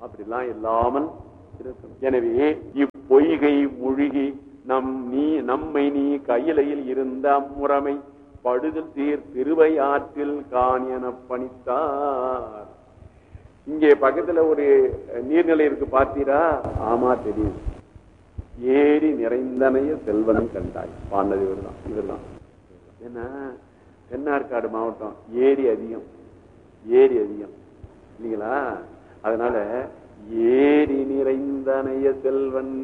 அப்படிலாம் இல்லாமல் இருக்கணும் எனவே இப்பொய்கை மூழ்கி நம் நீ நம்மை நீ கையிலையில் இருந்த அம்முறைமை படுதல் தீர் திருவை ஆற்றில் காண் என பணித்தார் இங்கே பக்கத்துல ஒரு நீர்நிலை இருக்கு பார்த்தீரா ஆமா தெரியும் ஏரி நிறைந்தனைய செல்வன் கண்டாய் பாண்டது இவர்தான் இவர்தான் என்ன தென்னார்காடு மாவட்டம் ஏரி அதிகம் ஏரி அதிகம் இல்லைங்களா அதனால ஏரி நிறைந்தனைய செல்வன்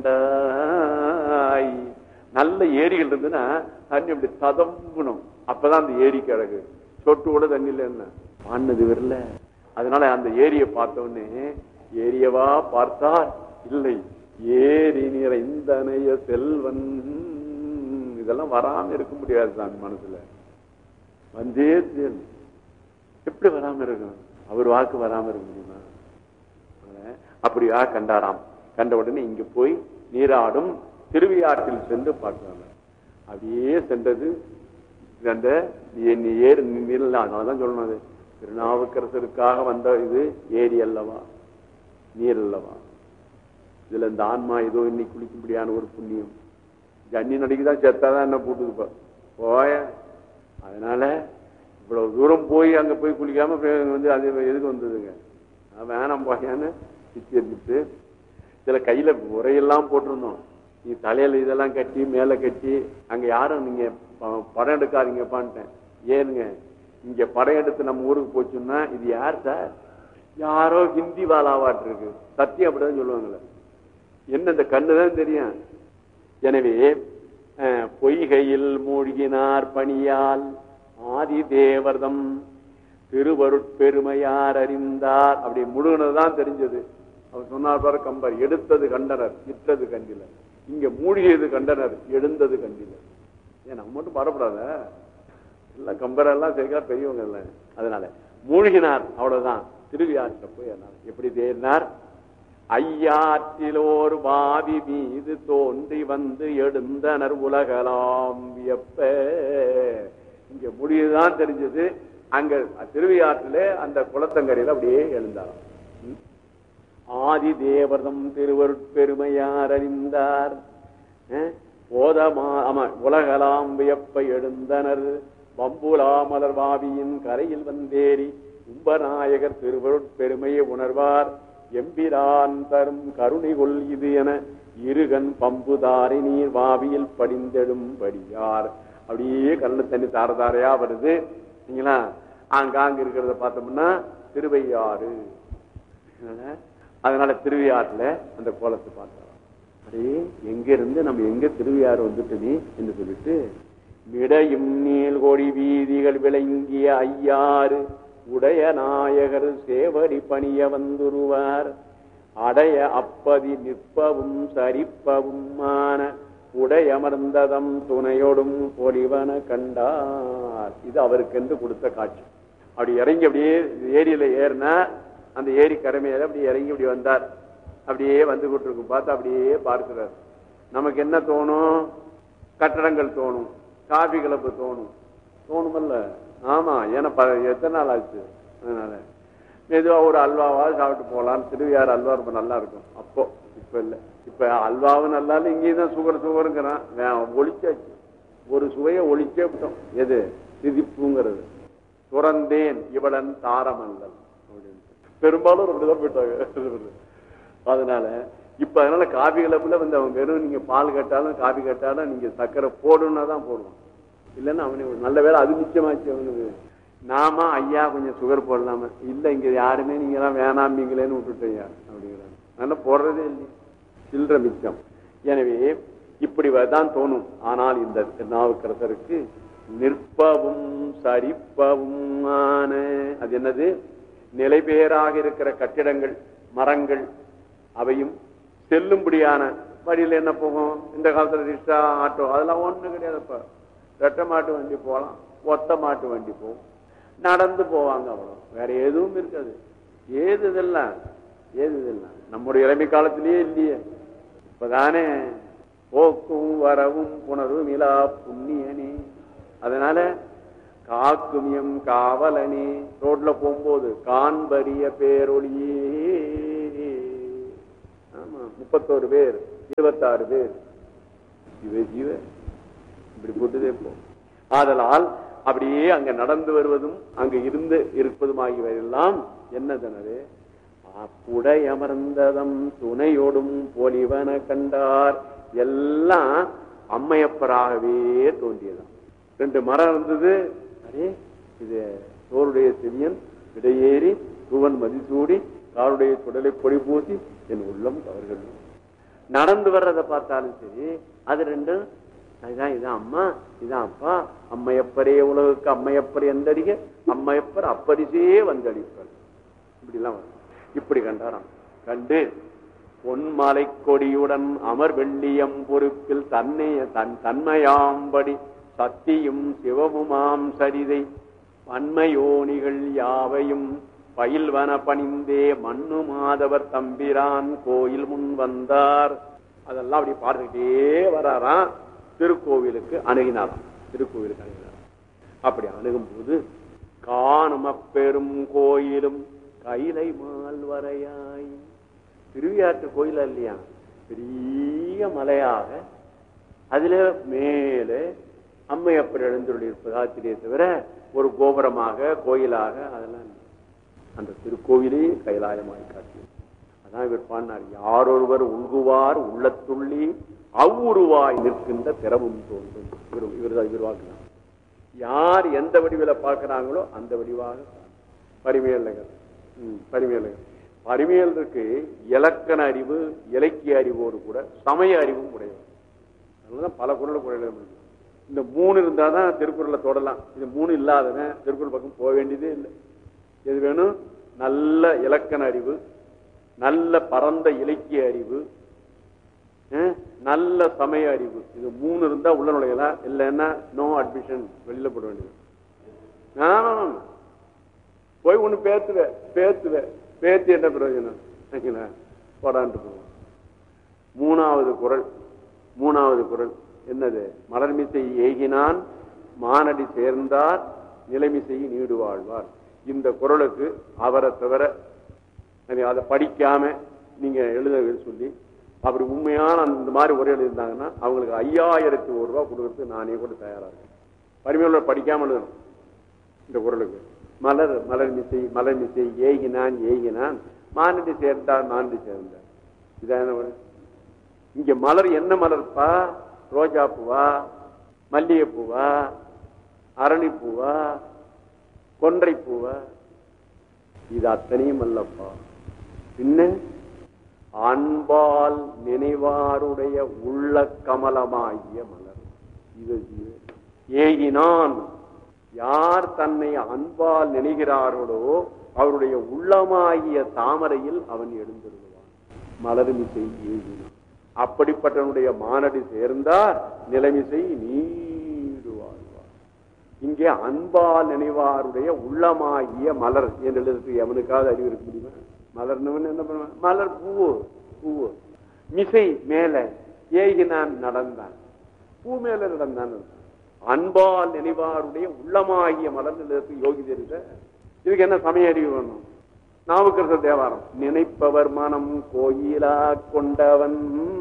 கண்டாய் நல்ல ஏரிகள் இருந்துன்னா தண்ணி அப்படி ததம்பணும் அப்பதான் அந்த ஏரி கிழக்கு சொட்டு கூட தண்ணி இல்லை என்ன பாண்டது வரல அதனால அந்த ஏரியை பார்த்த உடனே ஏரியவா பார்த்தார் இல்லை ஏரி நிறைந்தனைய செல்வன் இதெல்லாம் வராம இருக்க முடியாது சாமி மனசுல வந்தே தீரணும். எப்படி வராம இருக்கும் அவர் வாக்கு வராம இருக்க முடியுமா அதனால அப்படியா கண்டாராம் கண்ட உடனே இங்க போய் நீராடும் திருவியாற்றில் சென்று பார்க்கிறாங்க அப்படியே சென்றது அந்த நீ- ஏறு நீரில் அதனாலதான் சொல்லணும் அது திருநாவுக்கரசருக்காக வந்த இது ஏரி அல்லவா நீர் அல்லவா இதுல இந்த ஆன்மா ஏதோ இன்னைக்கு குளிக்கும்படியான ஒரு புண்ணியம் ஜன்னி நடிக்குதான் செத்தாதான் என்ன போட்டுதுப்பா போய அதனால இவ்வளவு தூரம் போய் அங்க போய் குளிக்காம போய் வந்து அது எதுக்கு வந்ததுங்க நான் வேணாம் போயான்னு பிச்சு எடுத்துட்டு சில கையில உரையெல்லாம் போட்டிருந்தோம் நீ தலையில இதெல்லாம் கட்டி மேல கட்டி அங்க யாரும் நீங்க ப- படம் எடுக்காதீங்கப்பான்ட்டேன் ஏனுங்க இங்க படம் எடுத்து நம்ம ஊருக்கு போச்சுன்னா இது யார் சார் யாரோ ஹிந்தி வாலாவாட்டு இருக்கு சத்தியம் அப்படிதான் சொல்லுவாங்கல்ல என்ன இந்த கண்ணுதான் தெரியும் எனவே அஹ், பொய்கையில் மூழ்கினார் பணியால் ஆதி தேவர்தம் திருவருட்பெருமையார் அறிந்தார் அப்படி முழுகினதுதான் தெரிஞ்சது அவர் சொன்னார் பாரு கம்பர் எடுத்தது கண்டனர் இட்டது கண்டிலர் இங்க மூழ்கியது கண்டனர் எழுந்தது கண்டிலர் ஏன் நம்ம மட்டும் பாடப்படாத எல்லாம் கம்பரெல்லாம் சேர்க்கா பெரியவங்க இல்ல அதனால மூழ்கினார் அவ்வளவுதான் திருவியாற்ற போய் என்னார். எப்படி தேர்னார் ஐயாற்றிலோர் பாவி மீது தோன்றி வந்து எழுந்தனர் உலகலாம் வியப்ப இங்க முடியுதான் தெரிஞ்சது அங்க திருவியாற்றிலே அந்த குளத்தங்கரையில அப்படியே எழுந்தாராம் ம். ஆதி தேவதம் திருவருட்பெருமையார் அறிந்தார் அஹ், போதமா ஆமா உலகலாம் வியப்ப எழுந்தனர் வம்புலாமலர் வாவியின் கரையில் வந்தேறி கும்பநாயகர் திருவருட்பெருமையை உணர்வார் எம்பிரான் தரும் கருணை கொள் இது என இருகன் பம்புதாரி நீர் வாவியில் படிந்தெடும் படியார் அப்படியே கண்ணு தண்ணி தாரதாரையா வருது சரிங்களா ஆங்காங்க இருக்கிறத பார்த்தோம்னா திருவையாறு அதனால அதனால திருவையாறுல அந்த கோலத்தை பார்த்தாராம் அப்படியே எங்க இருந்து நம்ம எங்க திருவையாறு வந்துட்டோமே என்று சொல்லிட்டு மிடையும் நீள்கொடி வீதிகள் விளங்கிய ஐயாறு உடைய நாயகர் சேவடி பணிய வந்துருவார் அடைய அப்பதி நிற்பவும் சரிப்பவுமான உடையமர்ந்ததம் துணையோடும் பொலிவன கண்டார் இது அவருக்கென்று கொடுத்த காட்சி அப்படி இறங்கி அப்படியே ஏரியில ஏறினா அந்த ஏரி கரைமையில அப்படி இறங்கி இப்படி வந்தார் அப்படியே வந்து கொண்டிருக்கும் பார்த்து அப்படியே பார்க்கிறார் நமக்கு என்ன தோணும் கட்டடங்கள் தோணும் காபி கிளப்பு தோணும் தோணுமல்ல ஆமா ஏன்னா ப- எத்தனை நாள் ஆச்சு அதனால மெதுவா ஒரு அல்வாவாவது சாப்பிட்டு போகலாம் திருவியார் அல்வா ரொம்ப நல்லா இருக்கும் அப்போ இப்ப இல்ல இப்ப அல்வாவும் நல்லா இல்லை இங்கேயும் தான் சுகர் சுகருங்கிறான் வே- ஒழிச்சாச்சு ஒரு சுவையை ஒழிச்சே விட்டோம் எது சிதிப்புங்கிறது துறந்தேன் இவளன் தாரமல்லல் அப்படின்னு பெரும்பாலும் அப்படிதான் போயிட்டாங்க அதனால இப்ப அதனால காபி கிளப்புல வந்து அவன் வெறும் நீங்க பால் கேட்டாலும் காபி கேட்டாலும் நீங்க சர்க்கரை போடணும்னா தான் போடுவான் இல்லைன்னா அவனுக்கு நல்ல வேலை அது மிச்சமாச்சு அவனுக்கு நாம ஐயா கொஞ்சம் சுகர் போடலாம இல்ல இங்க யாருமே நீங்க எல்லாம் வேணாம்பீங்களேன்னு விட்டுட்டீங்க அப்படிங்கிறாங்க அதனால போடுறதே இல்லை சில்லற மிச்சம் எனவே இப்படி தான் தோணும் ஆனால் இந்த திருநாவுக்கரசருக்கு நிற்பவும் சரிப்பவும் ஆன அது என்னது நிலைபேறாக இருக்கிற கட்டிடங்கள் மரங்கள் அவையும் செல்லும்படியான வழியில் என்ன போகும் இந்த காலத்துல ரிக்ஷா ஆட்டோ அதெல்லாம் ஒண்ணு கிடையாதுப்பா ரெட்டை மாட்டு வண்டி போகலாம் ஒத்த மாட்டு வண்டி போகும் நடந்து போவாங்க அவ்வளவு வேற எதுவும் இருக்காது ஏது இதெல்லாம் ஏது இதெல்லாம் நம்முடைய இளமை காலத்திலேயே இல்லையே இப்பதானே போக்கும் வரவும் புணர்வும் இலா புண்ணியனே அதனால காக்கும் எம் காவலனே ரோட்ல போகும்போது காண்பரிய பேரொழியே முப்பத்தோரு பேர் இருபத்தாறு பேர் ஜீவ ஜீவ இப்படி போட்டுதே போ ஆதலால் அப்படியே அங்க நடந்து வருவதும் அங்க இருந்து இருப்பதும் ஆகியவையெல்லாம் என்னதனது அப்புடை அமர்ந்ததம் துணையோடும் பொலிவன கண்டார் எல்லாம் அம்மையப்பராகவே தோன்றியதாம் ரெண்டு மரம் இருந்தது அரே இது சோருடைய செவியன் விடையேறி தூவன் மதிசூடி காருடைய சுடலை பொடி பூசி என் உள்ளம் அவர்கள் நடந்து வர்றதை பார்த்தாலும் சரி அது ரெண்டும் அதுதான் இதான் அம்மா இதான் அப்பா அம்மையப்பரே உலகுக்கு அம்மையப்பர் எந்தடிக அம்மையப்பர் அப்பரிசே வந்தடிப்பர் இப்படி எல்லாம் வரும். இப்படி கண்டாராம் கண்டு பொன்மலை கொடியுடன் அமர் வெள்ளியம் பொறுப்பில் தன்னை தன் தன்மையாம்படி சத்தியும் சிவமுமாம் சரிதை பன்மையோனிகள் யாவையும் பயில்வன பணிந்தே மண்ணு மாதவர் தம்பிரான் கோயில் முன் வந்தார் அதெல்லாம் அப்படி பார்த்துக்கிட்டே வராராம் திருக்கோவிலுக்கு அணுகினாராம் திருக்கோவிலுக்கு அணுகினாராம் அப்படி அணுகும் போது காணும் அப்பெரும் கோயிலும் கைலை மால்வரையாய் திருவியாற்று கோயில் இல்லையா பெரிய மலையாக அதுல மேலே அம்மையப்பர் எழுந்துள்ளி இருப்பதாக தெரிய தவிர ஒரு கோபுரமாக கோயிலாக அதெல்லாம் இல்லை. அந்த திருக்கோவிலே கைலாயமாய் காட்டியது அதான் இவர் பாடினார் யாரொருவர் உள்குவார் உள்ளத்துள்ளி அவ்வுருவாய் நிற்கின்ற திறமும் தோன்றும் இவர் இவர் இவர் வாக்குனார் யார் எந்த வடிவில பார்க்கிறாங்களோ அந்த வடிவாக பரிமையலகர் பரிமையலகர் பரிமையலுக்கு இலக்கண அறிவு இலக்கிய அறிவோடு கூட சமய அறிவும் உடையவர் அதனாலதான் பல குரல் குரல் எழுத முடியும் இந்த மூணு இருந்தாதான் திருக்குறளை தொடலாம் இது மூணு இல்லாதவன் திருக்குறள் பக்கம் போக வேண்டியதே இல்லை எது வேணும் நல்ல இலக்கண அறிவு நல்ல பரந்த இலக்கிய அறிவு அஹ், நல்ல சமய அறிவு இது மூணு இருந்தா உள்ள நுழையலாம் இல்லைன்னா நோ அட்மிஷன் வெளியில போட வேண்டியது ஆமா, ஆமா. போய் ஒண்ணு பேத்துவ பேத்துவ பேத்து என்ன பிரயோஜனம் சரிங்களா? போடான்ட்டு போவோம் மூணாவது குரல் மூணாவது குரல் என்னது மலர்மிசை ஏகினான் மானடி சேர்ந்தார் நிலைமிசை நீடு வாழ்வார் இந்த குரலுக்கு அவரை தவிர சரி, அதை படிக்காம நீங்க எழுத சொல்லி அப்படி உண்மையான அந்த மாதிரி உரை எழுதியிருந்தாங்கன்னா அவங்களுக்கு ஐயாயிரத்தி ஒரு ரூபா கொடுக்கறதுக்கு நானே கூட தயாரா இருக்கேன் பரிமையுள்ள படிக்காம எழுதணும் இந்த குரலுக்கு மலர் மலர் மிசை மலர் மிசை ஏகினான் ஏகினான் மானடி சேர்ந்தார் மானடி சேர்ந்தார் இதான ஒரு- இங்க மலர் என்ன மலர்ப்பா ரோஜா பூவா மல்லிகை பூவா அரளி பூவா கொன்றை பூவா இது அத்தனையும் அல்லப்பா பின்ன அன்பால் நினைவாருடைய உள்ள கமலமாகிய மலர் இது இது. ஏகினான் யார் தன்னை அன்பால் நினைகிறார்களோ அவருடைய உள்ளமாகிய தாமரையில் அவன் எழுந்திருவான் மலர்மிசை ஏகினான் அப்படிப்பட்டவனுடைய மானடி சேர்ந்தார் நிலைமிசை நீடு வாழ்வார் இங்கே அன்பால் நினைவாருடைய உள்ளமாகிய மலர் என்று எழுதுறதுக்கு எவனுக்காவது அறிவு இருக்க முடியுமா மலர்னவன் என்ன பண்ணுவான் மலர் பூவு பூவு மிசை மேல ஏகினான் நடந்தான் பூ மேல நடந்தான் அன்பால் நினைவாருடைய உள்ளமாகிய மலர் எழுதுறதுக்கு யோகி தெரியுத இதுக்கு என்ன சமய அறிவு வேணும் நாவுக்கரச தேவாரம் நினைப்பவர் மனம் கோயிலா கொண்டவன்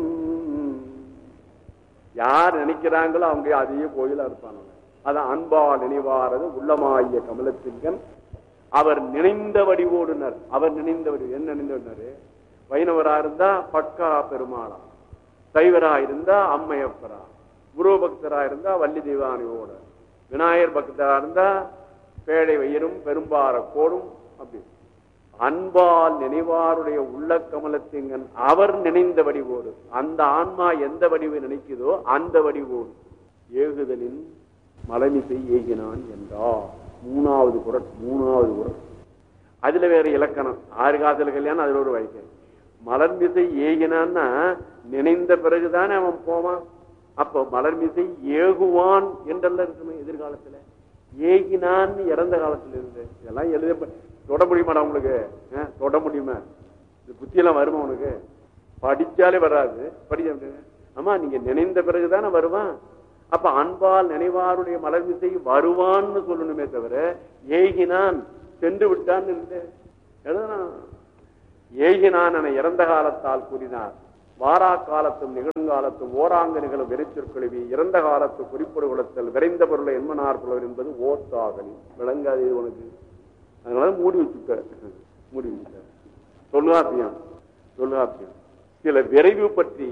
யார் நினைக்கிறாங்களோ அவங்க அதையே கோயிலா இருப்பாங்க அதான் அன்பால் நினைவாரது உள்ளமாகிய கமலத்திங்கன் அவர் நினைந்த வடிவோடுனர் அவர் நினைந்த வடிவு என்ன நினைந்தவர் வைணவரா இருந்தா பக்கா பெருமாளா சைவரா இருந்தா அம்மையப்பரா குரு பக்தரா இருந்தா வள்ளி தெய்வானியோட விநாயகர் பக்தரா இருந்தா பேழை வயிறும் பெரும்பார கோடும் அப்படி அன்பால் நினைவாருடைய உள்ள கமலத்திங்கன் அவர் நினைந்த வடிவோடு அந்த ஆன்மா எந்த வடிவை நினைக்குதோ அந்த வடிவோடு ஏகுதலின் மலமிசை ஏகினான் என்றார் மூணாவது குரல் மூணாவது குரல் அதுல வேற இலக்கணம் ஆறு காதல் கல்யாணம் அதுல ஒரு வைக்க மலர்மிசை ஏகினான்னா நினைந்த பிறகுதானே அவன் போவான் அப்போ மலர்மிசை ஏகுவான் என்றெல்லாம் இருக்கணும் எதிர்காலத்துல ஏகினான்னு இறந்த காலத்துல இருந்து இதெல்லாம் எழுத தொட முடியுமாடா உங்களுக்கு அஹ், தொட முடியுமா இது புத்தியெல்லாம் வருமா உனக்கு படிச்சாலே வராது படிக்க ஆமா நீங்க நினைந்த பிறகுதானே வருவான் அப்ப அன்பால் நினைவாருடைய மலர்மிசை வருவான்னு சொல்லணுமே தவிர ஏகினான் சென்று விட்டான் எழுதணும் ஏகினான் என இறந்த காலத்தால் கூறினார் வாரா காலத்தும் நிகழ்காலத்தும் ஓராங்க நிகழும் வெறிச்சொற்கழுவி இறந்த காலத்து குறிப்பிடு குலத்தல் விரைந்த பொருளை என்மனார் புலவர் என்பது ஓத்தாகலி விளங்காது இது உனக்கு அதனால மூடி வச்சுட்ட மூடி வச்சுட்ட தொல்காப்பியம் தொல்காப்பியம் சில விரைவு பற்றி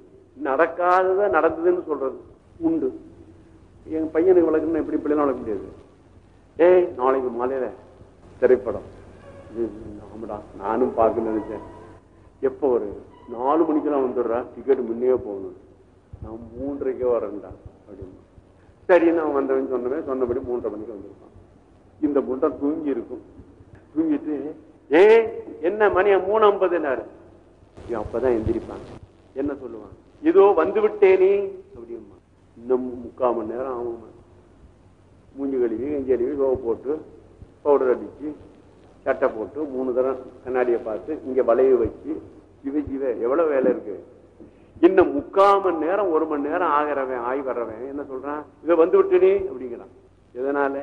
நடக்காதத நடந்ததுன்னு சொல்றது உண்டு என் பையனுக்கு வளர்க்கணும் எப்படி இப்படிலாம் வளர்க்க முடியாது ஏய் நாளைக்கு மாலையில திரைப்படம் இது, ஆமாடா நானும் பார்க்க நினைச்சேன் எப்போ ஒரு நாலு மணிக்கெல்லாம் வந்துடுறா டிக்கெட் முன்னே போகணும் நான் மூன்றரைக்கே வரேன்டா அப்படின்னு சரி நான் வந்தவன் சொன்னவன் சொன்னபடி மூன்றரை மணிக்கு வந்திருப்பான் இந்த முண்டை தூங்கி இருக்கும் தூங்கிட்டு ஏ என்ன மணி மூணு ஐம்பதுனாரு இவன் அப்பதான் எந்திரிப்பான் என்ன சொல்லுவான் இதோ வந்து விட்டேனே அப்படிமா இன்னும் முக்கால் மணி நேரம் ஆகும் மூஞ்சி கழுவி கஞ்சி கழுவி சோவை போட்டு பவுடர் அடிச்சு சட்டை போட்டு மூணு தரம் கண்ணாடியை பார்த்து இங்க வளைய வச்சு ஜிவ ஜிவ எவ்வளவு வேலை இருக்கு இன்னும் முக்கால் மணி நேரம் ஒரு மணி நேரம் ஆகிறவன் ஆகி வர்றவன் என்ன சொல்றான் இதை வந்து விட்டுனே அப்படிங்கிறான் எதனால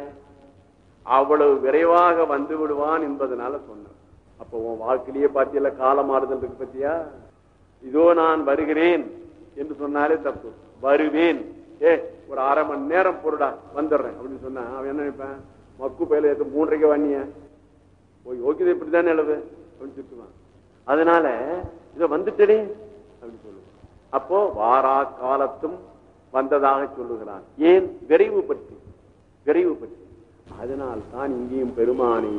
அவ்வளவு விரைவாக வந்து விடுவான் என்பதனால சொன்னேன் அப்போ உன் வாழ்க்கையிலேயே பாத்தியல கால மாறுதல் இருக்கு பத்தியா இதோ நான் வருகிறேன் என்று சொன்னாலே தப்பு வருவேன் ஏ ஒரு அரை மணி நேரம் பொருடா வந்துடுறேன் அப்படின்னு சொன்னா அவன் என்ன நினைப்பான் மக்கு பயில ஏற்ற மூன்றரைக்கு வண்ணிய ஓ யோகிதை இப்படிதான் நிலவு அப்படின்னு திட்டுவான் அதனால இத வந்துட்டனே அப்படின்னு சொல்லுவான் அப்போ வாரா காலத்தும் வந்ததாக சொல்லுகிறான் ஏன் விரைவு பற்றி விரைவு பற்றி அதனால் தான் இங்கேயும் பெருமானி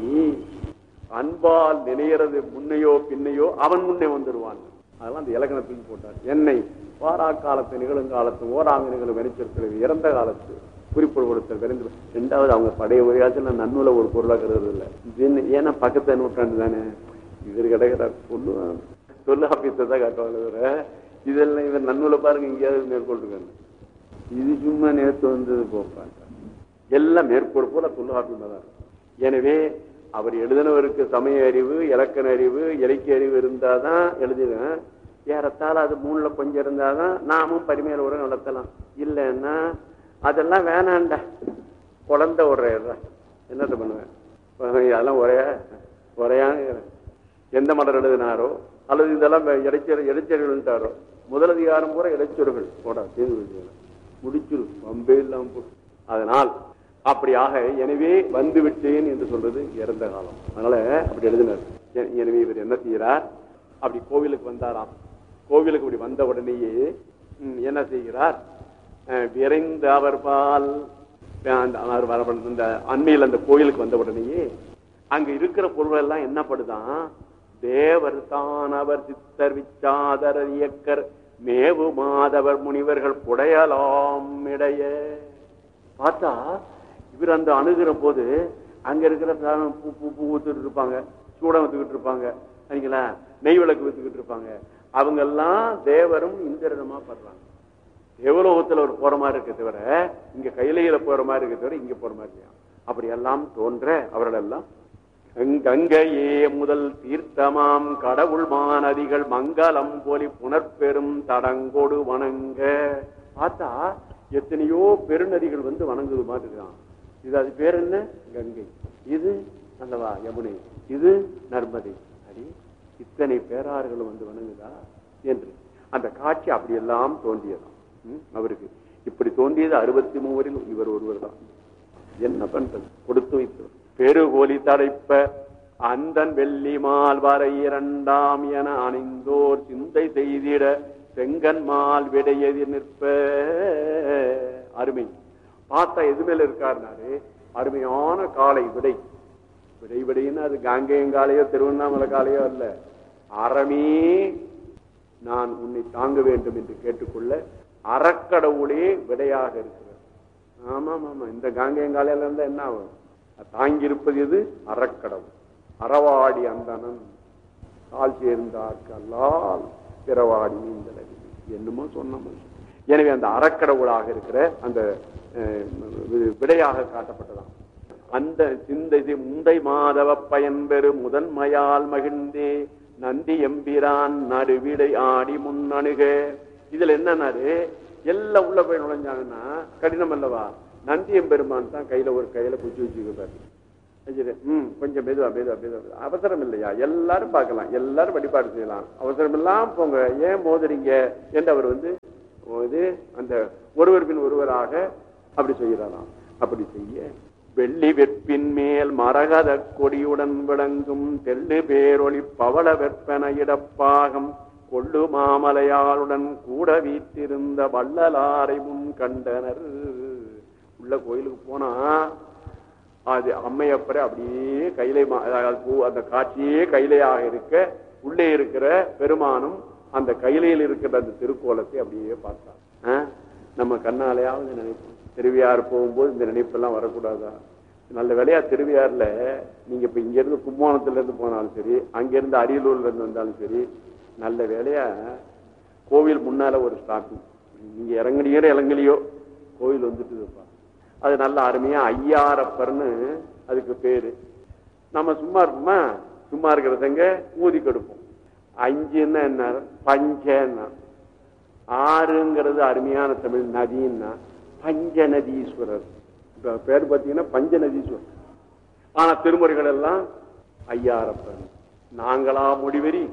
அன்பால் நினைறது முன்னையோ பின்னையோ அவன் முன்னே வந்துடுவான் அதெல்லாம் அந்த இலக்கணத்துக்கு போட்டார் என்னை வாரா காலத்து நிகழுங்காலத்து ஓராங்க நிகழும் வெனிச்சிருக்கிறது இறந்த காலத்து குறிப்பு கொடுத்தல் விரைந்து ரெண்டாவது அவங்க பழைய உரையாச்சும் நான் நன்னூல ஒரு பொருளா கருதுறது இல்லை இது என்ன- ஏன்னா பக்கத்து நூற்றாண்டு தானே இவர் கிடைக்கிறார் சொல்லுவாங்க சொல்லு ஆபீஸை தான் காட்டுவாங்க தவிர இதெல்லாம் இவர் நன்னூலை பாருங்க எங்கேயாவது மேற்கொள்ளுங்க இது சும்மா நேற்று வந்தது போப்பாங்க எல்லாம் மேற்கோள் போல தொல்காப்பியமா தான் இருக்கும். எனவே அவர் எழுதினவருக்கு சமய அறிவு இலக்கண அறிவு இலக்கிய அறிவு இருந்தாதான் எழுதினேன் ஏறத்தாழ அது மூணுல கொஞ்சம் இருந்தாதான் நாமும் பரிமையில உரை நடத்தலாம் இல்லைன்னா அதெல்லாம் வேணாண்டா குழந்தை உரையா என்னத்த பண்ணுவேன் அதெல்லாம் ஒரே ஒரையான எந்த மலர் எழுதினாரோ அல்லது இதெல்லாம் இடைச்சல் இடைச்சல்கள்ட்டாரோ முதலதிகாரம் பூரா இடைச்சொல்கள் போடா செய்து வைக்கலாம் முடிச்சிரு வம்பே இல்லாம போட்டு அதனால் அப்படியாக எனவே வந்து விட்டேன் என்று சொல்றது இறந்த காலம் அதனால அப்படி எழுதினார் எ- எனவே இவர் என்ன செய்கிறார் அப்படி கோவிலுக்கு வந்தாராம் கோவிலுக்கு அப்படி வந்த உடனேயே ம், என்ன செய்கிறார் அஹ், விரைந்து அவர் பால் அந்த அவர் வர- இந்த அண்மையில் அந்த கோயிலுக்கு வந்த உடனேயே அங்க இருக்கிற பொருள் எல்லாம் என்ன படுதான் தேவர் தான் அவர் சித்தர் விச்சாதரர் இயக்கர் மேவு மாதவர் முனிவர்கள் புடையலாம் இடைய பார்த்தா இவர் அந்த அணுகிற போது அங்க இருக்கிற சாதனம் பூ பூ பூ ஊத்துட்டு இருப்பாங்க சூடம் வித்துக்கிட்டு இருப்பாங்க சரிங்களா நெய் விளக்கு வித்துக்கிட்டு இருப்பாங்க அவங்க எல்லாம் தேவரும் இந்திரனுமா படுறாங்க தேவலோகத்துல ஒரு போற மாதிரி இருக்க தவிர இங்க கையிலையில போற மாதிரி இருக்க தவிர இங்க போற மாதிரி இல்லையா அப்படி எல்லாம் தோன்ற அவர்களெல்லாம் கங்கையே முதல் தீர்த்தமாம் கடவுள் மாநதிகள் மங்களம் போலி புனர்பெரும் தடங்கொடு வணங்க பார்த்தா எத்தனையோ பெருநதிகள் வந்து வணங்குது மாதிரி இருக்கான் இது அது பேர் என்ன கங்கை இது அல்லவா யமுனை இது நர்மதை அடி இத்தனை பேராறுகளும் வந்து வணங்குதா என்று அந்த காட்சி அப்படியெல்லாம் தோன்றியதாம் ம், அவருக்கு இப்படி தோன்றியது அறுபத்தி மூவரில் இவர் ஒருவர் தான் என்ன பண்றது கொடுத்து வைத்தவர் பெருகோலி தடைப்ப அந்தன் வெள்ளி மால் வரை இரண்டாம் என அணிந்தோர் சிந்தை செய்திட செங்கன் மால் விடையெதிர் நிற்ப அருமை பார்த்தா எது மேல இருக்காருனாரு அருமையான காலை விடை விடை விடைன்னு அது காங்கேயம் காலையோ திருவண்ணாமலை காலையோ அல்ல அறமே நான் உன்னை தாங்க வேண்டும் என்று கேட்டுக்கொள்ள அறக்கடவுளே விடையாக இருக்கிறது ஆமா ஆமா இந்த காங்கேயங்காலையில இருந்தா என்ன ஆகும் அது தாங்கி இருப்பது எது அறக்கடவுள் அறவாடி அந்தணன் கால் சேர்ந்தார்கல்லால் பிறவாடி நீந்தலடி என்னமோ சொன்னமோ எனவே அந்த அறக்கடவுளாக இருக்கிற அந்த அஹ், வி- விடையாக காட்டப்பட்டதாம் அந்த சிந்தை முந்தை மாதவ பயன்பெறு முதன்மையால் மகிழ்ந்தே நந்தி எம்பிரான் நடுவிடை ஆடி முன்னணுக இதுல என்னன்னாரு எல்லாம் உள்ள போய் நுழைஞ்சாங்கன்னா கடினம் அல்லவா நந்தி எம்பெருமான் தான் கையில ஒரு கையில குச்சி வச்சுக்கிறாரு சரி, ம் கொஞ்சம் மெதுவா மெதுவா மெதுவா அவசரம் இல்லையா எல்லாரும் பார்க்கலாம் எல்லாரும் வழிபாடு செய்யலாம் அவசரம் எல்லாம் போங்க ஏன் மோதுறீங்க என்று அவர் வந்து இது அந்த ஒருவர் பின் ஒருவராக அப்படி செய்யறாராம் அப்படி செய்ய வெள்ளி வெற்பின் மேல் மரகத கொடியுடன் விளங்கும் தெள்ளு பேரொளி பவள வெற்பன இடப்பாகம் கொள்ளு மாமலையாளுடன் கூட வீற்றிருந்த வள்ளலாரை முன் கண்டனர் உள்ள கோயிலுக்கு போனா அது அம்மையப்பரை அப்படியே கைலை மா- அதாவது பூ- அந்த காட்சியே கைலையாக இருக்க உள்ளே இருக்கிற பெருமானும் அந்த கைலையில் இருக்கிற அந்த திருக்கோலத்தை அப்படியே பார்த்தார் ஆ? நம்ம கண்ணாலையாவது நினைப்போம் திருவியார் போகும்போது இந்த நினைப்பெல்லாம் வரக்கூடாதா நல்ல வேலையா திருவியார்ல நீங்க இப்ப இங்க இருந்து கும்போணத்துல இருந்து போனாலும் சரி அங்க இருந்து அரியலூர்ல இருந்து வந்தாலும் சரி நல்ல வேலையா கோவில் முன்னால ஒரு ஸ்டாப்பிங் நீங்க இறங்குனீங்க இறங்கலையோ கோவில் வந்துட்டு இருப்பா அது நல்ல அருமையா ஐயாரப்பர்னு அதுக்கு பேரு நம்ம சும்மா இருப்போமா சும்மா இருக்கிறதங்க ஊதி கெடுப்போம் அஞ்சுன்னா என்ன பஞ்சன்னா ஆறுங்கிறது அருமையான தமிழ் நதின்னா பஞ்சநதீஸ்வரர் இப்ப பேர் பார்த்தீங்கன்னா பஞ்சநதீஸ்வரர் ஆனா திருமுறைகள் எல்லாம் ஐயாரப்பன் நாங்களா முடிவெறி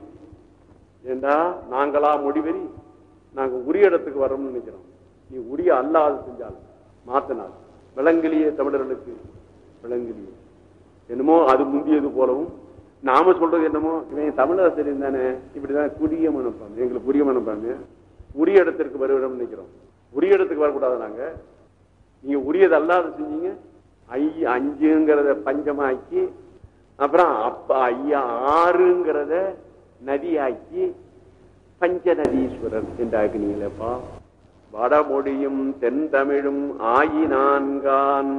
ஏண்டா நாங்களா முடிவெறி நாங்க உரிய இடத்துக்கு வரோம்னு நினைக்கிறோம் நீ உரிய அல்லாது செஞ்சாலும் மாத்தினால் விளங்கலியே தமிழர்களுக்கு விளங்கலியே என்னமோ அது முந்தியது போலவும் நாம சொல்றது என்னமோ இவன் தமிழரசரின் தானே இப்படிதான் புரிய மனப்பாங்க எங்களுக்கு புரிய மனப்பாங்க உரிய இடத்திற்கு வருவிடம் நினைக்கிறோம் உரிய இடத்துக்கு வரக்கூடாது நாங்க நீங்க உரியது அல்லாத செஞ்சீங்க ஐ அஞ்சுங்கிறத பஞ்சமாக்கி அப்புறம் அப்ப ஐயா ஆறுங்கிறத நதியாக்கி பஞ்சநதீஸ்வரர் என்று ஆக்கினீங்களேப்பா வடமொழியும் தென்தமிழும் ஆயினான்கான்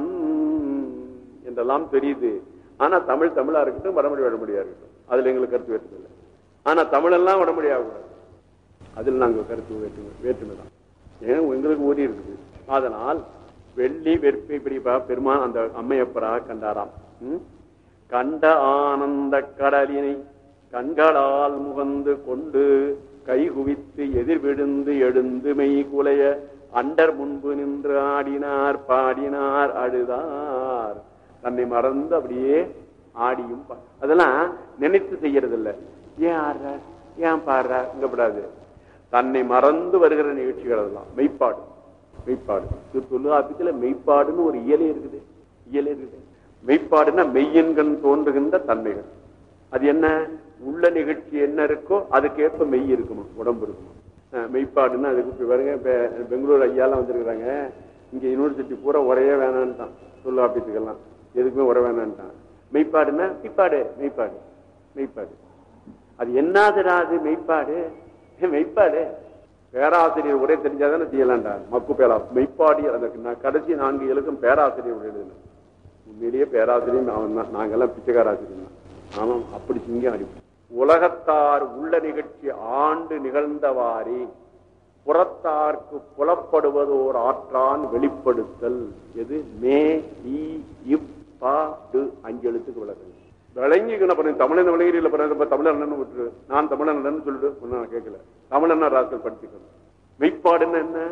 என்றெல்லாம் தெரியுது ஆனா தமிழ் தமிழா இருக்கட்டும் வடமொழி வடமொழியா இருக்கட்டும் அதுல எங்களுக்கு கருத்து வேற்றுமை இல்லை ஆனா தமிழெல்லாம் வடமொழி ஆகக்கூடாது அதில் நாங்கள் கருத்து வேற்றுமை வேற்றுமை தான் ஏன் எங்களுக்கு ஊறி இருக்குது அதனால் வெள்ளி வெற்பை பிடிப்பா பெருமான் அந்த அம்மையப்பராக கண்டாராம் ம்? கண்ட ஆனந்த கடலினை கண்களால் முகந்து கொண்டு கைகுவித்து எதிர்விழுந்து எழுந்து மெய் குலைய அண்டர் முன்பு நின்று ஆடினார் பாடினார் அழுதார் தன்னை மறந்து அப்படியே ஆடியும் பா- அதெல்லாம் நினைத்து செய்யறது இல்ல ஏன் ஆடுறார் ஏன் பாடுறார் இங்கப்படாது தன்னை மறந்து வருகிற நிகழ்ச்சிகள் அதெல்லாம் மெய்ப்பாடு மெய்ப்பாடு இது தொல்காப்பியத்துல மெய்ப்பாடுன்னு ஒரு இயலே இருக்குது இயலே இருக்குது மெய்ப்பாடுன்னா மெய்யன்கண் தோன்றுகின்ற தன்மைகள் அது என்ன உள்ள நிகழ்ச்சி என்ன இருக்கோ அதுக்கேற்ப மெய் இருக்கணும் உடம்பு இருக்கணும் அஹ் மெய்ப்பாடுன்னா அதுக்கு இப்ப பாருங்க இப்ப பெங்களூர் ஐயாலாம் வந்திருக்கிறாங்க இங்க யூனிவர்சிட்டி பூரா உரையே வேணான்ட்டான் தொல்லாப்பியத்துக்கெல்லாம் எதுக்குமே உரை வேணான்ட்டான் மெய்ப்பாடுன்னா மெய்ப்பாடு மெய்ப்பாடு மெய்ப்பாடு அது என்னதுடா அது மெய்ப்பாடு ஏ, மெய்ப்பாடு பேராசிரியர் உரை தெரிஞ்சாதானே செய்யலாம்டா மக்கு பேரா மெய்ப்பாடி அந்த நான் கடைசி நான்கு எழுக்கும் பேராசிரியர் உரை எழுதணும் உண்மையிலேயே பேராசிரியர் அவன் தான் நாங்கெல்லாம் பிச்சைக்கார ஆசிரியர் தான் ஆமாம் அப்படி சிங்கம் அடிப்போம் உலகத்தார் உள்ள நிகழ்ச்சி ஆண்டு நிகழ்ந்தவாறே புறத்தார்க்கு புலப்படுவதோர் ஆற்றான் வெளிப்படுத்தல் எது மே இ இவ் பா டு அஞ்சு எழுத்துக்கு விளக்குங்க விளங்கிக்கணும் அப்புறம் தமிழன் விளங்கிறீங்கள பிறகு தமிழ் அண்ணன் விட்டுரு நான் தமிழ் அண்ணன் சொல்லிட்டு ஒன்னும் நான் கேட்கல தமிழ் அண்ணன் ராசல் படிச்சுக்கணும் மெய்ப்பாடுன்னு என்ன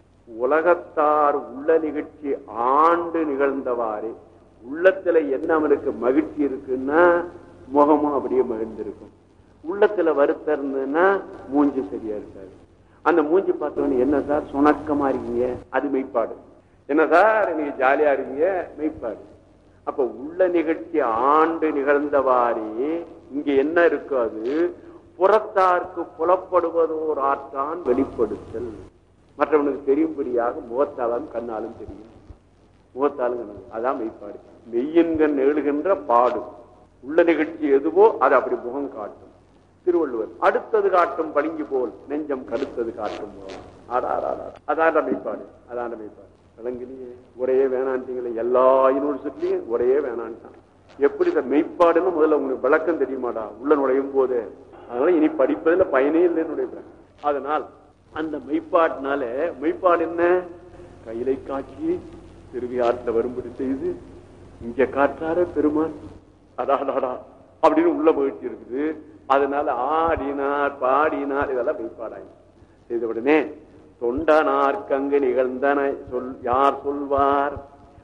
உலகத்தார் உள்ள நிகழ்ச்சி ஆண்டு நிகழ்ந்தவாறே உள்ளத்துல என்ன அவனுக்கு மகிழ்ச்சி இருக்குன்னா முகமும் அப்படியே மகிழ்ந்திருக்கும் உள்ளத்துல வருத்தம் இருந்ததுன்னா மூஞ்சி சரியா இருக்காது அந்த மூஞ்சி பார்த்தவொடனே என்ன சார் சுணக்கமா இருக்கீங்க அது மெய்ப்பாடு என்ன சார் நீங்க ஜாலியா இருக்கீங்க மெய்ப்பாடு அப்ப உள்ள நிகழ்ச்சி ஆண்டு நிகழ்ந்தவாறே இங்க என்ன இருக்கோ அது புறத்தார்க்கு புலப்படுவதோர் ஆற்றான் வெளிப்படுத்தல் மற்றவனுக்கு தெரியும்படியாக முகத்தாலும் கண்ணாலும் தெரியும் முகத்தாலும் கண்ணாலும் அதான் மெய்ப்பாடு மெய்யன்கண் எழுகின்ற பாடு உள்ள நிகழ்ச்சி எதுவோ அது அப்படி முகம் காட்டும் திருவள்ளுவர் அடுத்தது காட்டும் பளிங்கு போல் நெஞ்சம் கடுத்தது காட்டும் போல் ஆடாடாடா அதான மெய்ப்பாடு அதான மெய்ப்பாடு விளங்கிலேயே ஒரே வேணான்ட்டீங்களே எல்லா யூனிவர்சிட்டிலையும் ஒரே வேணான்ட்டான் எப்படி இந்த மெய்ப்பாடுன்னு முதல்ல உங்களுக்கு விளக்கம் தெரியுமாடா உள்ள நுழையும் போது அதனால இனி படிப்பதில் பயனே இல்லைன்னு நுழைப்பேன் அதனால் அந்த மெய்ப்பாட்டினால மெய்ப்பாடு என்ன கையிலை காட்சி திருவியாற்றில் வரும்படி செய்து இங்க காற்றார பெருமான் அடாடாடா அப்படின்னு உள்ள மகிழ்ச்சி இருக்குது அதனால ஆடினார் பாடினார் இதெல்லாம் மெய்ப்பாடாய் செய்த உடனே தொண்டனார்க்கங்கு நிகழ்ந்தன சொல் யார் சொல்வார்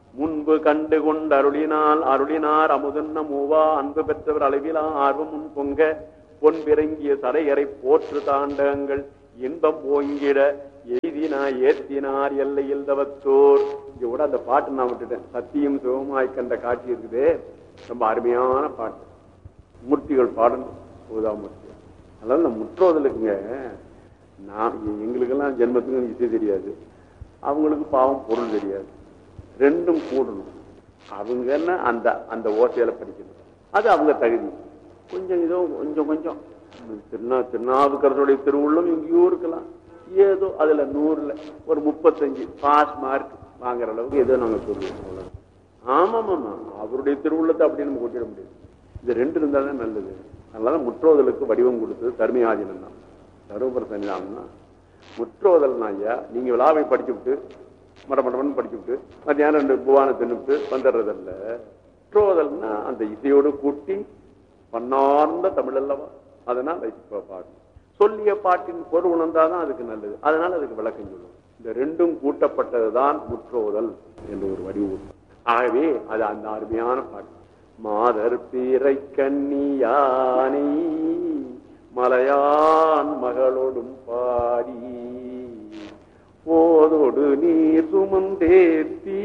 முன்பு கண்டு கொண்டு அருளினால் அருளினார் அமுதன்ன மூவா அன்பு பெற்றவர் அளவிலா ஆர்வம் முன் பொங்க பொன் பிறங்கிய சடையறை போற்று தாண்டகங்கள் இன்பம் ஓங்கிட எய்தினார் ஏத்தினார் எல்லையில் தவத்தோர் இங்க கூட அந்த பாட்டு நான் விட்டுட்டேன் சத்தியம் சிவமாய் கண்ட காட்சி இருக்குது ரொம்ப அருமையான பாட்டு மூர்த்திகள் பாடணும் உதாமூர்த்தி அதனால நம்ம முற்றோதலுக்குங்க நான் எங்களுக்கெல்லாம் ஜென்மத்துக்கு இசை தெரியாது அவங்களுக்கு பாவம் பொருள் தெரியாது ரெண்டும் கூடணும் அவங்க என்ன அந்த அந்த ஓசையில படிக்கணும் அது அவங்க தகுதி கொஞ்சம் ஏதோ கொஞ்சம் கொஞ்சம் திருநா திருநாவுக்கரசுடைய திருவுள்ளம் எங்கேயோ இருக்கலாம் ஏதோ அதுல நூறுல ஒரு முப்பத்தஞ்சு பாஸ் மார்க் வாங்குற அளவுக்கு ஏதோ நாங்க சொல்லுவோம் அவ்வளவுதான். ஆமாம் ஆமா அவருடைய திருவுள்ளத்தை அப்படி நம்ம கொட்டிட முடியாது இது ரெண்டு இருந்தாலும் நல்லது அதனால முற்றோதலுக்கு வடிவம் கொடுத்தது தர்மியாஜனம் தான் தருமபுர சன்னிதானம் தான் முற்றோதல் ஐயா நீங்க விழாவை படிச்சு விட்டு மடமடமன்னு படிச்சு விட்டு மத்தியானம் ரெண்டு புவானை தின்னுட்டு வந்துடுறதில்ல முற்றோதல்னா அந்த இசையோடு கூட்டி பன்னார்ந்த தமிழ் அல்லவா அதனால் இப்ப பாடணும் சொல்லிய பாட்டின் பொருள் உணர்ந்தாதான் அதுக்கு நல்லது அதனால அதுக்கு விளக்கம் சொல்லுவோம் இந்த ரெண்டும் கூட்டப்பட்டதுதான் முற்றோதல் என்று ஒரு வடிவம் ஆகவே அது அந்த அருமையான பாட்டு மாதர் பீரை கண்ணியானை மலையான் மகளோடும் பாடி போதோடு நீர் சுமந்தேத்தி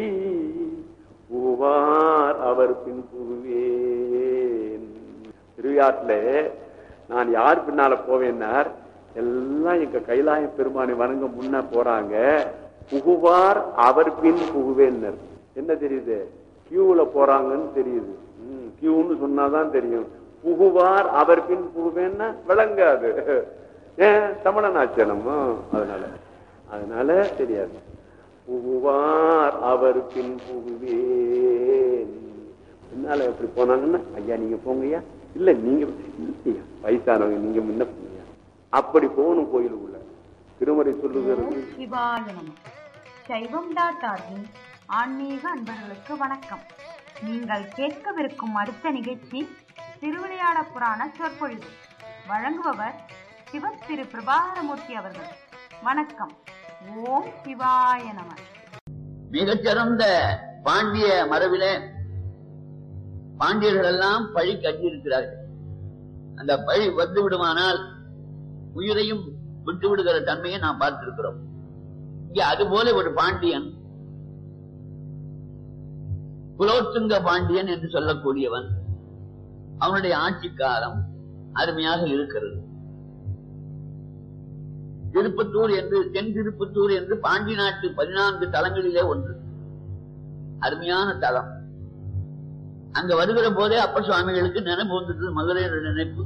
பூவார் அவர் பின் புகுவேன் திருவிழாட்டில் நான் யார் பின்னால போவேன்னார் எல்லாம் எங்க கைலாய பெருமானை வணங்க முன்ன போறாங்க புகுவார் அவர் பின் புகுவேன்னர் என்ன தெரியுது கியூல போறாங்கன்னு தெரியுது ம், கியூன்னு சொன்னாதான் தெரியும் புகுவார் அவர் பின் புகுவேன்னா விளங்காது ஏன் தமிழன் ஆச்சு நம்ம அதனால அதனால தெரியாது புகுவார் அவர் பின் புகுவேன் பின்னால எப்படி போனாங்கன்னா ஐயா நீங்க போங்கய்யா இல்ல நீங்க இல்லையா வயசானவங்க நீங்க முன்ன போங்கய்யா அப்படி போகணும் கோயிலுக்குள்ள திருமறை சொல்லுகிறது சிவாய நம சைவம் டாட் ஆர்கின் ஆன்மீக அன்பர்களுக்கு வணக்கம் நீங்கள் கேட்கவிருக்கும் அடுத்த நிகழ்ச்சி திருவிளையாட புராண சொற்பொழிவு வழங்குபவர் சிவ திரு பிரபாகரமூர்த்தி அவர்கள் வணக்கம் ஓம் சிவாய நம மிகச்சிறந்த பாண்டிய மரபிலே பாண்டியர்கள் எல்லாம் பழி கட்டியிருக்கிறார்கள் அந்த பழி வந்து விடுமானால் உயிரையும் விட்டு விடுகிற தன்மையை நாம் பார்த்திருக்கிறோம் இங்கே அதுபோல ஒரு பாண்டியன் குலோத்துங்க பாண்டியன் என்று சொல்லக்கூடியவன் அவனுடைய ஆட்சி காலம் அருமையாக இருக்கிறது திருப்பத்தூர் என்று தென் திருப்பத்தூர் என்று பாண்டி நாட்டு பதினான்கு தலங்களிலே ஒன்று அருமையான தலம் அங்க வருகிற போதே அப்ப சுவாமிகளுக்கு நினைப்பு வந்துட்டு மதுரையோட நினைப்பு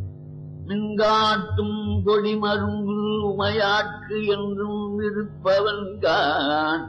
மின்காட்டும் கொடி மருங்கு உமையாட்கு என்றும் இருப்பவன்கான்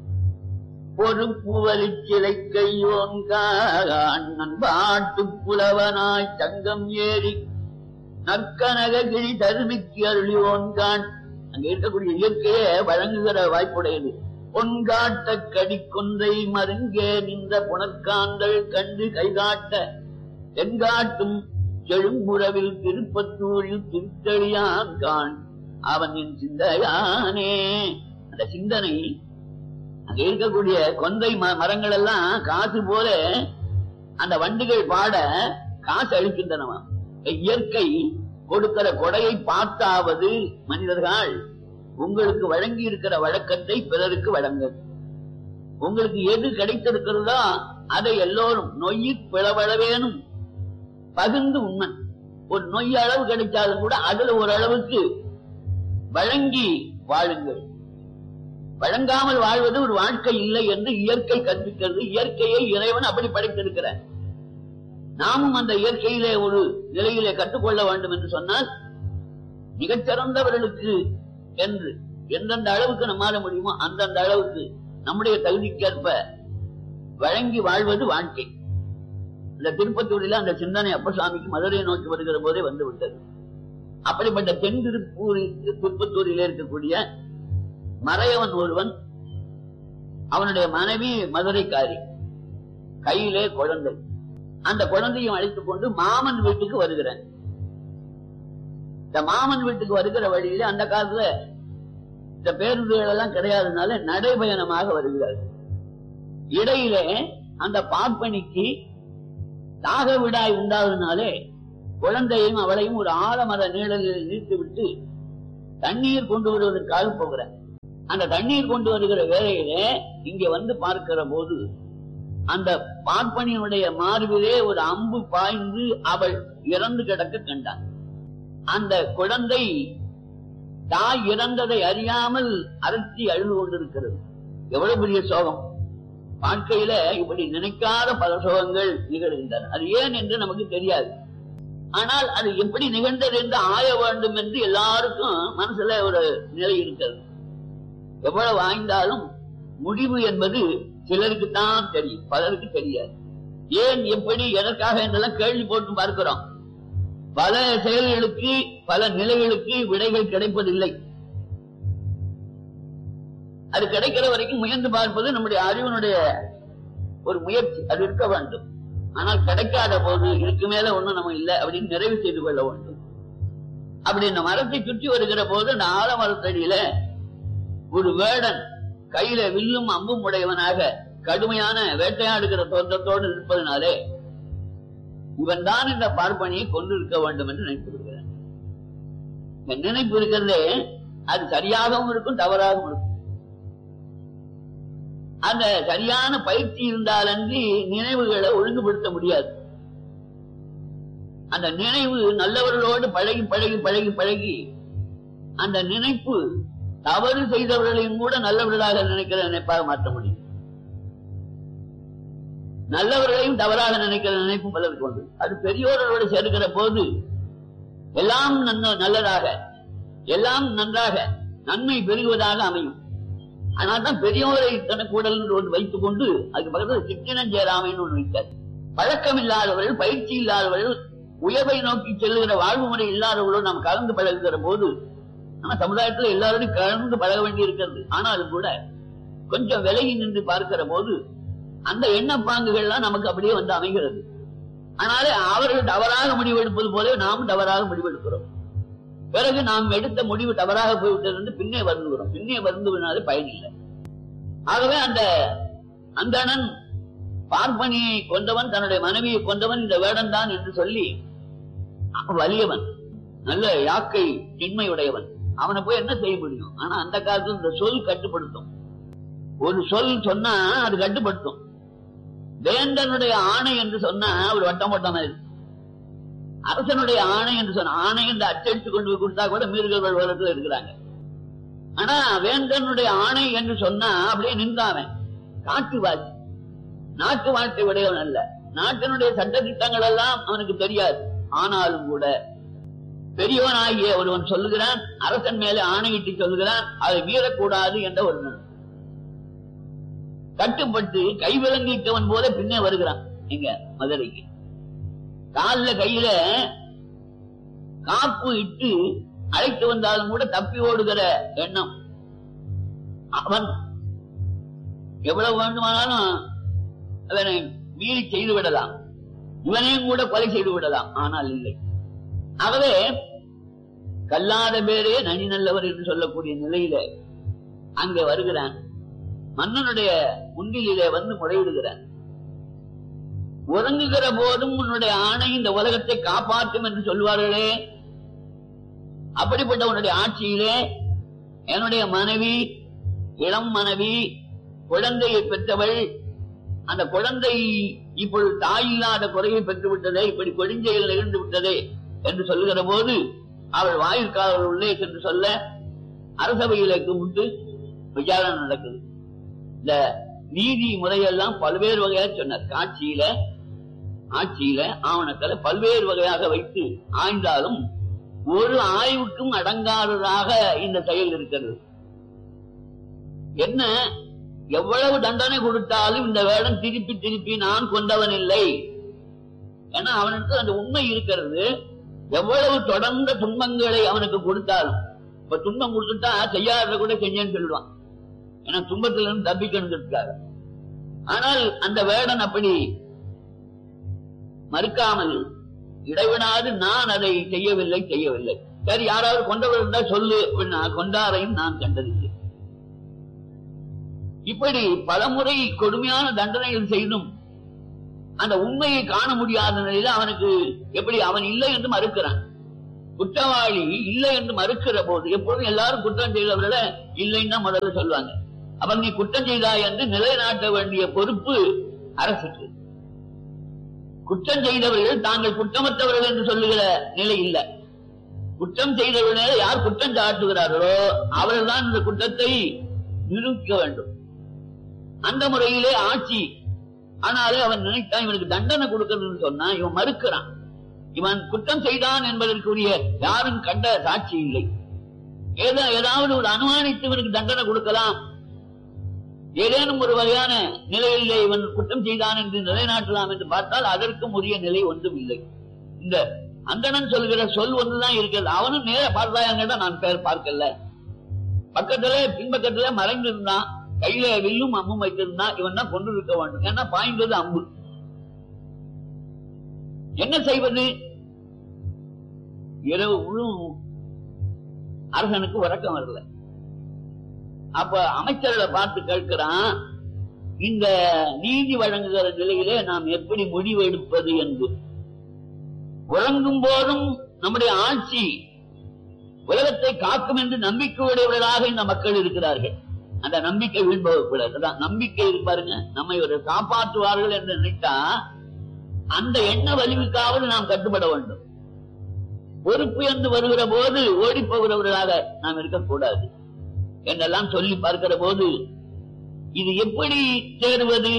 பொறுப்பு வலிச்சிலை கையோன்கான் நண்பாட்டு புலவனாய் தங்கம் ஏறி நற்கனககிரி தருமிக்கு அருளியோன்கான் அங்க இருக்கக்கூடிய இயற்கையே வழங்குகிற வாய்ப்புடையது பொன்காட்ட கடிக்கொன்றை மருங்கே நின்ற புனற்காந்தள் கண்டு கைகாட்ட தென்காட்டும் செழும்புறவில் திருப்பத்தூரில் திருத்தளியான் கான் அவன் என் சிந்தையானே அந்த சிந்தனை அங்க இருக்கக்கூடிய கொந்தை ம- மரங்கள் எல்லாம் காசு போல அந்த வண்டிகள் பாட காசு அளிக்கின்றனவா இயற்கை கொடுக்கிற கொடையை பார்த்தாவது மனிதர்கள் உங்களுக்கு வழங்கி இருக்கிற வழக்கத்தை பிறருக்கு வழங்க உங்களுக்கு எது கிடைத்திருக்கிறதோ அதை எல்லோரும் நொய்யி பிளவளவேனும் பகிர்ந்து உண்மை ஒரு நொய் அளவு கிடைச்சாலும் கூட அதுல ஒரு அளவுக்கு வழங்கி வாழுங்கள் வழங்காமல் வாழ்வது ஒரு வாழ்க்கை இல்லை என்று இயற்கை கற்பிக்கிறது இயற்கையை இறைவன் அப்படி படைத்திருக்கிறார் நாமும் அந்த இயற்கையிலே ஒரு நிலையிலே கற்றுக்கொள்ள வேண்டும் என்று சொன்னால் மிகச்சிறந்தவர்களுக்கு என்று எந்தெந்த அளவுக்கு நம்மால முடியுமோ அந்தந்த அளவுக்கு நம்முடைய தகுதிக்கேற்ப வழங்கி வாழ்வது வாழ்க்கை இந்த திருப்பத்தூரில் அந்த சிந்தனை அப்ப சுவாமிக்கு மதுரையை நோக்கி வருகிற போதே வந்து விட்டது அப்படிப்பட்ட தென் திருப்பூரில் திருப்பத்தூரிலே இருக்கக்கூடிய மறையவன் ஒருவன் அவனுடைய மனைவி மதுரைக்காரி கையிலே குழந்தை அந்த குழந்தையும் அழைத்துக் கொண்டு மாமன் வீட்டுக்கு வருகிறேன் இந்த மாமன் வீட்டுக்கு வருகிற வழியில அந்த காலத்துல இந்த பேருந்துகள் எல்லாம் கிடையாதனால நடைபயணமாக வருகிறார்கள் இடையிலே அந்த பார்ப்பனிக்கு தாக விடாய் உண்டாவதுனாலே குழந்தையும் அவளையும் ஒரு ஆலமர நீழலில் நிறுத்தி விட்டு தண்ணீர் கொண்டு வருவதற்காக போகிறார் அந்த தண்ணீர் கொண்டு வருகிற வேளையிலே இங்க வந்து பார்க்கிற போது அந்த பார்ப்பனியுடைய மார்பிலே ஒரு அம்பு பாய்ந்து அவள் இறந்து கிடக்க கண்டான் அந்த குழந்தை தாய் இறந்ததை அறியாமல் அரசி அழுது கொண்டிருக்கிறது எவ்வளவு பெரிய சோகம் வாழ்க்கையில இப்படி நினைக்காத பல சோகங்கள் நிகழ்கின்றன அது ஏன் என்று நமக்கு தெரியாது ஆனால் அது எப்படி நிகழ்ந்தது என்று ஆய வேண்டும் என்று எல்லாருக்கும் மனசுல ஒரு நிலை இருக்கிறது எவ்வளவு ஆய்ந்தாலும் முடிவு என்பது சிலருக்கு தான் தெரியும் பலருக்கு தெரியாது ஏன் எப்படி எதற்காக என்றெல்லாம் கேள்வி போட்டு பார்க்கிறோம் பல செயல்களுக்கு பல நிலைகளுக்கு விடைகள் கிடைப்பதில்லை அது கிடைக்கிற வரைக்கும் முயன்று பார்ப்பது நம்முடைய அறிவினுடைய ஒரு முயற்சி அது இருக்க வேண்டும் ஆனால் கிடைக்காத போது இதுக்கு மேல ஒண்ணும் நம்ம இல்லை அப்படின்னு நிறைவு செய்து கொள்ள வேண்டும் அப்படி இந்த மரத்தை சுற்றி வருகிற போது அந்த ஆலமரத்தடியில ஒரு வேடன் கையில வில்லும் அம்பும் உடையவனாக கடுமையான வேட்டையாடுகிற தோற்றத்தோடு இருப்பதனாலே இவன் தான் இந்த பார்ப்பனியை கொண்டு இருக்க வேண்டும் என்று நினைத்து விடுகிறான் இந்த நினைப்பு இருக்கிறதே அது சரியாகவும் இருக்கும் தவறாகவும் இருக்கும் அந்த சரியான பயிற்சி இருந்தாலன்றி நினைவுகளை ஒழுங்குபடுத்த முடியாது அந்த நினைவு நல்லவர்களோடு பழகி பழகி பழகி பழகி அந்த நினைப்பு தவறு செய்தவர்களையும் கூட நல்லவர்களாக நினைக்கிற நினைப்பாக மாற்ற முடியும் நல்லவர்களையும் தவறாக நினைக்கிற நினைப்பு பலருக்கு உண்டு அது பெரியோர்களோடு சேர்க்கிற போது எல்லாம் நன்ன- நல்லதாக எல்லாம் நன்றாக நன்மை பெருகுவதாக அமையும் ஆனால் தான் பெரியோரை தனக்கூடல் ஒன்று வைத்துக் கொண்டு அதுக்கு பக்கத்தில் சிற்றினம் சேராமைன்னு ஒன்று வைத்தார் பழக்கம் இல்லாதவர்கள் பயிற்சி இல்லாதவர்கள் உயர்வை நோக்கி செல்லுகிற வாழ்வு முறை இல்லாதவர்களோடு நாம் கலந்து பழகுகிற போது நம்ம சமுதாயத்துல எல்லாரோடையும் கலந்து பழக வேண்டி இருக்கிறது ஆனாலும் கூட கொஞ்சம் விலகி நின்று பார்க்கிற போது அந்த எண்ணப்பாங்குகள்லாம் நமக்கு அப்படியே வந்து அமைகிறது ஆனாலே அவர்கள் தவறாக முடிவெடுப்பது போல நாம் தவறாக முடிவெடுக்கிறோம் பிறகு நாம் எடுத்த முடிவு தவறாக போய்விட்டது என்று பின்னே வருந்துகிறோம் பின்னே வருந்துவதனாலே பயனில்லை ஆகவே அந்த அந்தணன் பார்ப்பனியை கொண்டவன் தன்னுடைய மனைவியை கொண்டவன் இந்த வேடன் தான் என்று சொல்லி அவன் வலியவன் நல்ல யாக்கை திண்மையுடையவன் அவனை போய் என்ன செய்ய முடியும் ஆனா அந்த காலத்துல இந்த சொல் கட்டுப்படுத்தும் ஒரு சொல் சொன்னா அது கட்டுப்படுத்தும் வேந்தனுடைய ஆணை என்று சொன்னா ஒரு வட்டம் வட்டம் மாதிரி அரசனுடைய ஆணை என்று சொன்ன ஆணை என்று அச்சடித்து கொண்டு போய் கொடுத்தா கூட மீறுகள் வளர்த்துல இருக்கிறாங்க ஆனா வேந்தனுடைய ஆணை என்று சொன்னா அப்படியே நின்றாவன் காட்டுவாசி நாட்டு வாழ்க்கை உடையவன் அல்ல நாட்டினுடைய சட்ட திட்டங்கள் எல்லாம் அவனுக்கு தெரியாது ஆனாலும் கூட பெரியவனாகிய ஒருவன் சொல்லுகிறான் அரசன் மேலே ஆணையிட்டு சொல்லுகிறான் அதை மீறக்கூடாது என்ற ஒரு நிலை. கட்டுப்பட்டு கைவிலங்கிட்டவன் போல பின்னே வருகிறான் இங்க மதுரைக்கு கால்ல கையில காப்பு இட்டு அழைத்து வந்தாலும் கூட தப்பி ஓடுகிற எண்ணம் அவன் எவ்வளவு வேண்டுமானாலும் அவனை மீறி செய்து விடலாம் இவனையும் கூட கொலை செய்து விடலாம் ஆனால் இல்லை ஆகவே கல்லாத பேரே நனி நல்லவர் என்று சொல்லக்கூடிய நிலையில அங்கே வருகிறான் மன்னனுடைய முன்னிலே வந்து முறையிடுகிறான் உறங்குகிற போதும் உன்னுடைய ஆணை இந்த உலகத்தை காப்பாற்றும் என்று சொல்வார்களே அப்படிப்பட்ட உன்னுடைய ஆட்சியிலே என்னுடைய மனைவி இளம் மனைவி குழந்தையை பெற்றவள் அந்த குழந்தை இப்பொழுது தாய் இல்லாத குறையை பெற்று விட்டதே இப்படி கொடுஞ்செயல் நிகழ்ந்து விட்டதே என்று சொல்லுகிற போது அவள் வாயிற்காவல் உள்ளே சென்று சொல்ல அரசவையிலே கும்பிட்டு விசாரணை நடக்குது இந்த நீதி முறையெல்லாம் பல்வேறு வகையாக சொன்னார் காட்சியில ஆட்சியில ஆவணத்துல பல்வேறு வகையாக வைத்து ஆய்ந்தாலும் ஒரு ஆய்வுக்கும் அடங்காததாக இந்த செயல் இருக்கிறது என்ன எவ்வளவு தண்டனை கொடுத்தாலும் இந்த வேடம் திருப்பி திருப்பி நான் கொண்டவன் இல்லை ஏன்னா அவனுக்கு அந்த உண்மை இருக்கிறது எவ்வளவு தொடர்ந்த துன்பங்களை அவனுக்கு கொடுத்தாலும் இப்ப துன்பம் கொடுத்துட்டா செய்யாத கூட செஞ்சேன்னு சொல்லுவான் ஏன்னா துன்பத்துல இருந்து தப்பிக்கணுங்கிறதுக்காக ஆனால் அந்த வேடன் அப்படி மறுக்காமல் இடைவிடாது நான் அதை செய்யவில்லை செய்யவில்லை சரி யாராவது கொண்டவர் இருந்தா சொல்லு அப்படின்னா கொண்டாரையும் நான் கண்டதில்லை இப்படி பலமுறை கொடுமையான தண்டனைகள் செய்தும் அந்த உண்மையை காண முடியாத நிலையில அவனுக்கு எப்படி அவன் இல்லை என்று மறுக்கிறான் குற்றவாளி இல்லை என்று மறுக்கிற போது எப்போதும் எல்லாரும் குற்றம் செய்தவர்களை இல்லைன்னு தான் முதல்ல சொல்லுவாங்க அவன் நீ குற்றம் செய்தாய் என்று நிலைநாட்ட வேண்டிய பொறுப்பு அரசுக்கு குற்றம் செய்தவர்கள் தாங்கள் குற்றமற்றவர்கள் என்று சொல்லுகிற நிலை இல்லை குற்றம் செய்தவர்கள் யார் குற்றம் சாட்டுகிறார்களோ அவர்கள்தான் இந்த குற்றத்தை நிரூபிக்க வேண்டும் அந்த முறையிலே ஆட்சி ஆனாலே அவன் நினைத்தான் இவனுக்கு தண்டனை கொடுக்கணும்னு சொன்னா இவன் மறுக்கிறான் இவன் குற்றம் செய்தான் என்பதற்குரிய யாரும் கண்ட சாட்சி இல்லை ஏதோ ஏதாவது ஒரு அனுமானித்து இவனுக்கு தண்டனை கொடுக்கலாம் ஏதேனும் ஒரு வகையான நிலையிலே இவன் குற்றம் செய்தான் என்று நிலைநாட்டலாம் என்று பார்த்தால் அதற்கும் உரிய நிலை ஒன்றும் இல்லை இந்த அந்தணன் சொல்கிற சொல் ஒன்றுதான் இருக்கிறது அவனும் நேர பார்த்தாயங்கிட்ட நான் பேர் பார்க்கல பக்கத்துல பின்பக்கத்துல மறைந்திருந்தான் கையில வில்லும் அம்பும் வைத்திருந்தான் இவன் தான் கொண்டு இருக்க வேண்டும் ஏன்னா பாய்ந்தது அம்பு என்ன செய்வது இரவு முழுவதும் அரசனுக்கு உறக்கம் வரல அப்ப அமைச்சர்களை பார்த்து கேட்கிறான் இந்த நீதி வழங்குகிற நிலையிலே நாம் எப்படி முடிவு எடுப்பது என்று உறங்கும் போதும் நம்முடைய ஆட்சி உலகத்தை காக்கும் என்று நம்பிக்கை உடையவர்களாக இந்த மக்கள் இருக்கிறார்கள் அந்த நம்பிக்கை வீழ்பவக்கூடாது அதான் நம்பிக்கை இருப்பாருங்க நம்மை ஒரு காப்பாற்றுவார்கள் என்று நினைத்தா அந்த எண்ண வலிவுக்காவது நாம் கட்டுப்பட வேண்டும் பொறுப்பு என்று வருகிற போது ஓடி போகிறவர்களாக நாம் இருக்கக்கூடாது என்றெல்லாம் சொல்லி பார்க்கிற போது இது எப்படி தேர்வது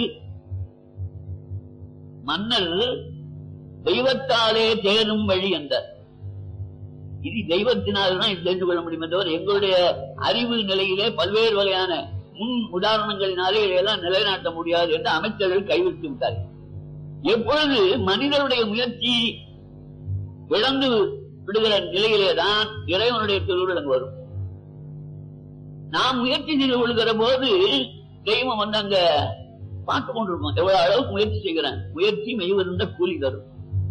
மன்னர் தெய்வத்தாலே தேரும் வழி என்றார் இது தெய்வத்தினால்தான் இது தெரிந்து கொள்ள முடியும் என்றவர் எங்களுடைய அறிவு நிலையிலே பல்வேறு வகையான முன் உதாரணங்களினாலே இதையெல்லாம் நிலைநாட்ட முடியாது என்று அமைச்சர்கள் கைவிட்டு விட்டார்கள் எப்பொழுது மனிதனுடைய முயற்சி இழந்து விடுகிற நிலையிலேதான் இறைவனுடைய திருவிழம் வரும் நாம் முயற்சி செய்து கொள்கிற போது தெய்வம் வந்து அங்க பார்த்து கொண்டிருக்கோம் எவ்வளவு அளவுக்கு முயற்சி செய்கிறேன் முயற்சி மெய்வருந்த கூலி தரும்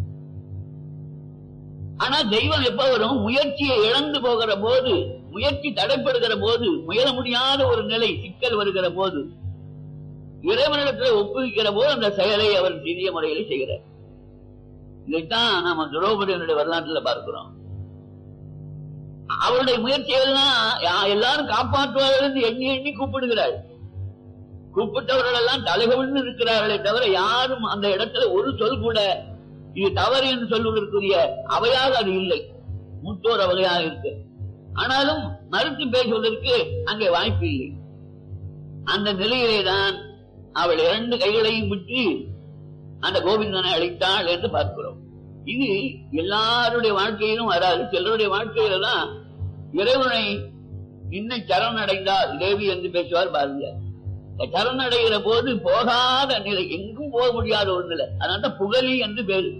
ஆனா தெய்வம் எப்ப வரும் முயற்சியை இழந்து போகிற போது முயற்சி தடைப்படுகிற போது முயல முடியாத ஒரு நிலை சிக்கல் வருகிற போது இறைவனிடத்தில் ஒப்புவிக்கிற போது அந்த செயலை அவர் சிறிய முறையில செய்கிறார் இதைத்தான் நாம திரௌபதியினுடைய வரலாற்றுல பார்க்கிறோம் அவருடைய முயற்சிகள்லாம் யா- எல்லாரும் காப்பாற்றுவார்கள் என்று எண்ணி எண்ணி கூப்பிடுகிறாள் கூப்பிட்டவர்கள் எல்லாம் தலைகவிழ்ந்து இருக்கிறார்களே தவிர யாரும் அந்த இடத்துல ஒரு சொல் கூட இது தவறு என்று சொல்வதற்குரிய அவையாக அது இல்லை மூத்தோர் அவையாக இருக்கு ஆனாலும் மறுத்து பேசுவதற்கு அங்கே வாய்ப்பு இல்லை அந்த நிலையிலேதான் அவள் இரண்டு கைகளையும் விட்டு அந்த கோவிந்தனை அழைத்தாள் என்று பார்க்கிறோம் இது எல்லாருடைய வாழ்க்கையிலும் வராது சிலருடைய வாழ்க்கையில தான் இறைவனை இன்னும் சரணடைந்தால் தேவி என்று பேசுவார் பாரதியார் இந்த சரணடைகிற போது போகாத நிலை எங்கும் போக முடியாத ஒரு நிலை அதனால தான் புகழி என்று பேரு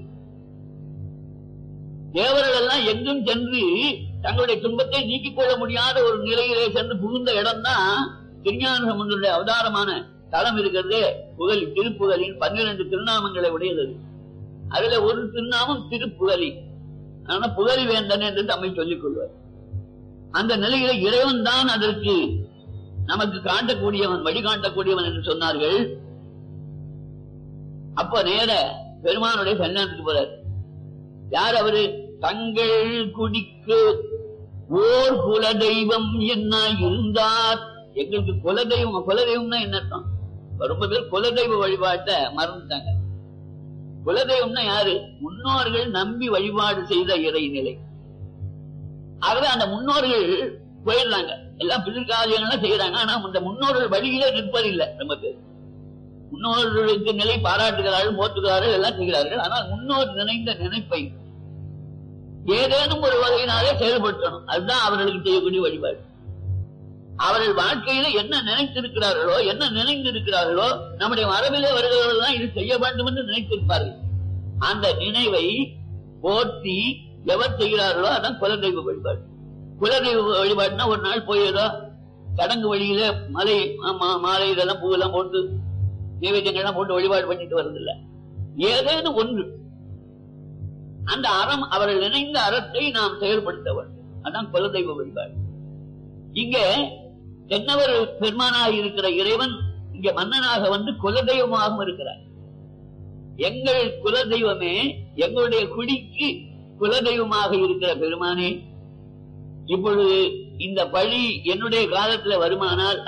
தேவர்கள் எல்லாம் எங்கும் சென்று தங்களுடைய துன்பத்தை நீக்கிக் கொள்ள முடியாத ஒரு நிலையிலே சென்று புகுந்த இடம் தான் திருஞான சம்பந்தருடைய அவதாரமான தலம் இருக்கிறதே புகழி திருப்புகழின் பன்னிரண்டு திருநாமங்களை உடையது அது. அதுல ஒரு திருநாமம் திருப்புகழி ஆனா புகழி வேந்தன் என்று தம்மை சொல்லிக் கொள்வார் அந்த நிலையில இறைவன் தான் அதற்கு நமக்கு காட்டக்கூடியவன் வழிகாட்டக்கூடியவன் என்று சொன்னார்கள் அப்ப நேர பெருமானுடைய சன்னிதானத்துக்கு போறார் யார் அவரு தங்கள் குடிக்கு ஓர் குல தெய்வம் என்ன இருந்தார் எங்களுக்கு குலதெய்வம் குலதெய்வம்னா என்ன அர்த்தம் ரொம்ப பேர் குலதெய்வ வழிபாட்டை மறந்துட்டாங்க குலதெய்வம்னா யாரு முன்னோர்கள் நம்பி வழிபாடு செய்த இறைநிலை ஆகவே அந்த முன்னோர்கள் போயிடுறாங்க எல்லாம் பிதிர்காரியங்கள்லாம் செய்யறாங்க ஆனா அந்த முன்னோர்கள் வழியிலே நிற்பதில்லை ரொம்ப பேர் முன்னோர்களுக்கு நிலை பாராட்டுகிறார்கள் போற்றுகிறார்கள் எல்லாம் செய்கிறார்கள் ஆனால் முன்னோர் நினைந்த நினைப்பை ஏதேனும் ஒரு வகையினாலே செயல்படுத்தணும் அதுதான் அவர்களுக்கு செய்யக்கூடிய வழிபாடு அவர்கள் வாழ்க்கையில என்ன நினைத்திருக்கிறார்களோ என்ன நினைந்திருக்கிறார்களோ நம்முடைய மரபிலே வருகிறவர்கள் தான் இது செய்ய வேண்டும் என்று நினைத்திருப்பார்கள் அந்த நினைவை போற்றி எவர் செய்கிறார்களோ அதான் குலதெய்வ வழிபாடு குலதெய்வ வழிபாடுனா ஒரு நாள் போய் ஏதோ சடங்கு வழியில மலை மா- மாலை இதெல்லாம் பூவெல்லாம் போட்டு நைவேத்தியங்கள்லாம் போட்டு வழிபாடு பண்ணிட்டு வர்றதில்ல ஏதேனும் ஒன்று அந்த அறம் அவர்கள் நினைந்த அறத்தை நாம் செயல்படுத்த வேண்டும் அதான் குலதெய்வ வழிபாடு இங்க தென்னவர் பெருமானாக இருக்கிற இறைவன் இங்க மன்னனாக வந்து குலதெய்வமாகவும் இருக்கிறார் எங்கள் குலதெய்வமே எங்களுடைய குடிக்கு குலதெய்வமாக இருக்கிற பெருமானே இப்பொழுது இந்த பழி என்னுடைய காலத்துல வருமானால்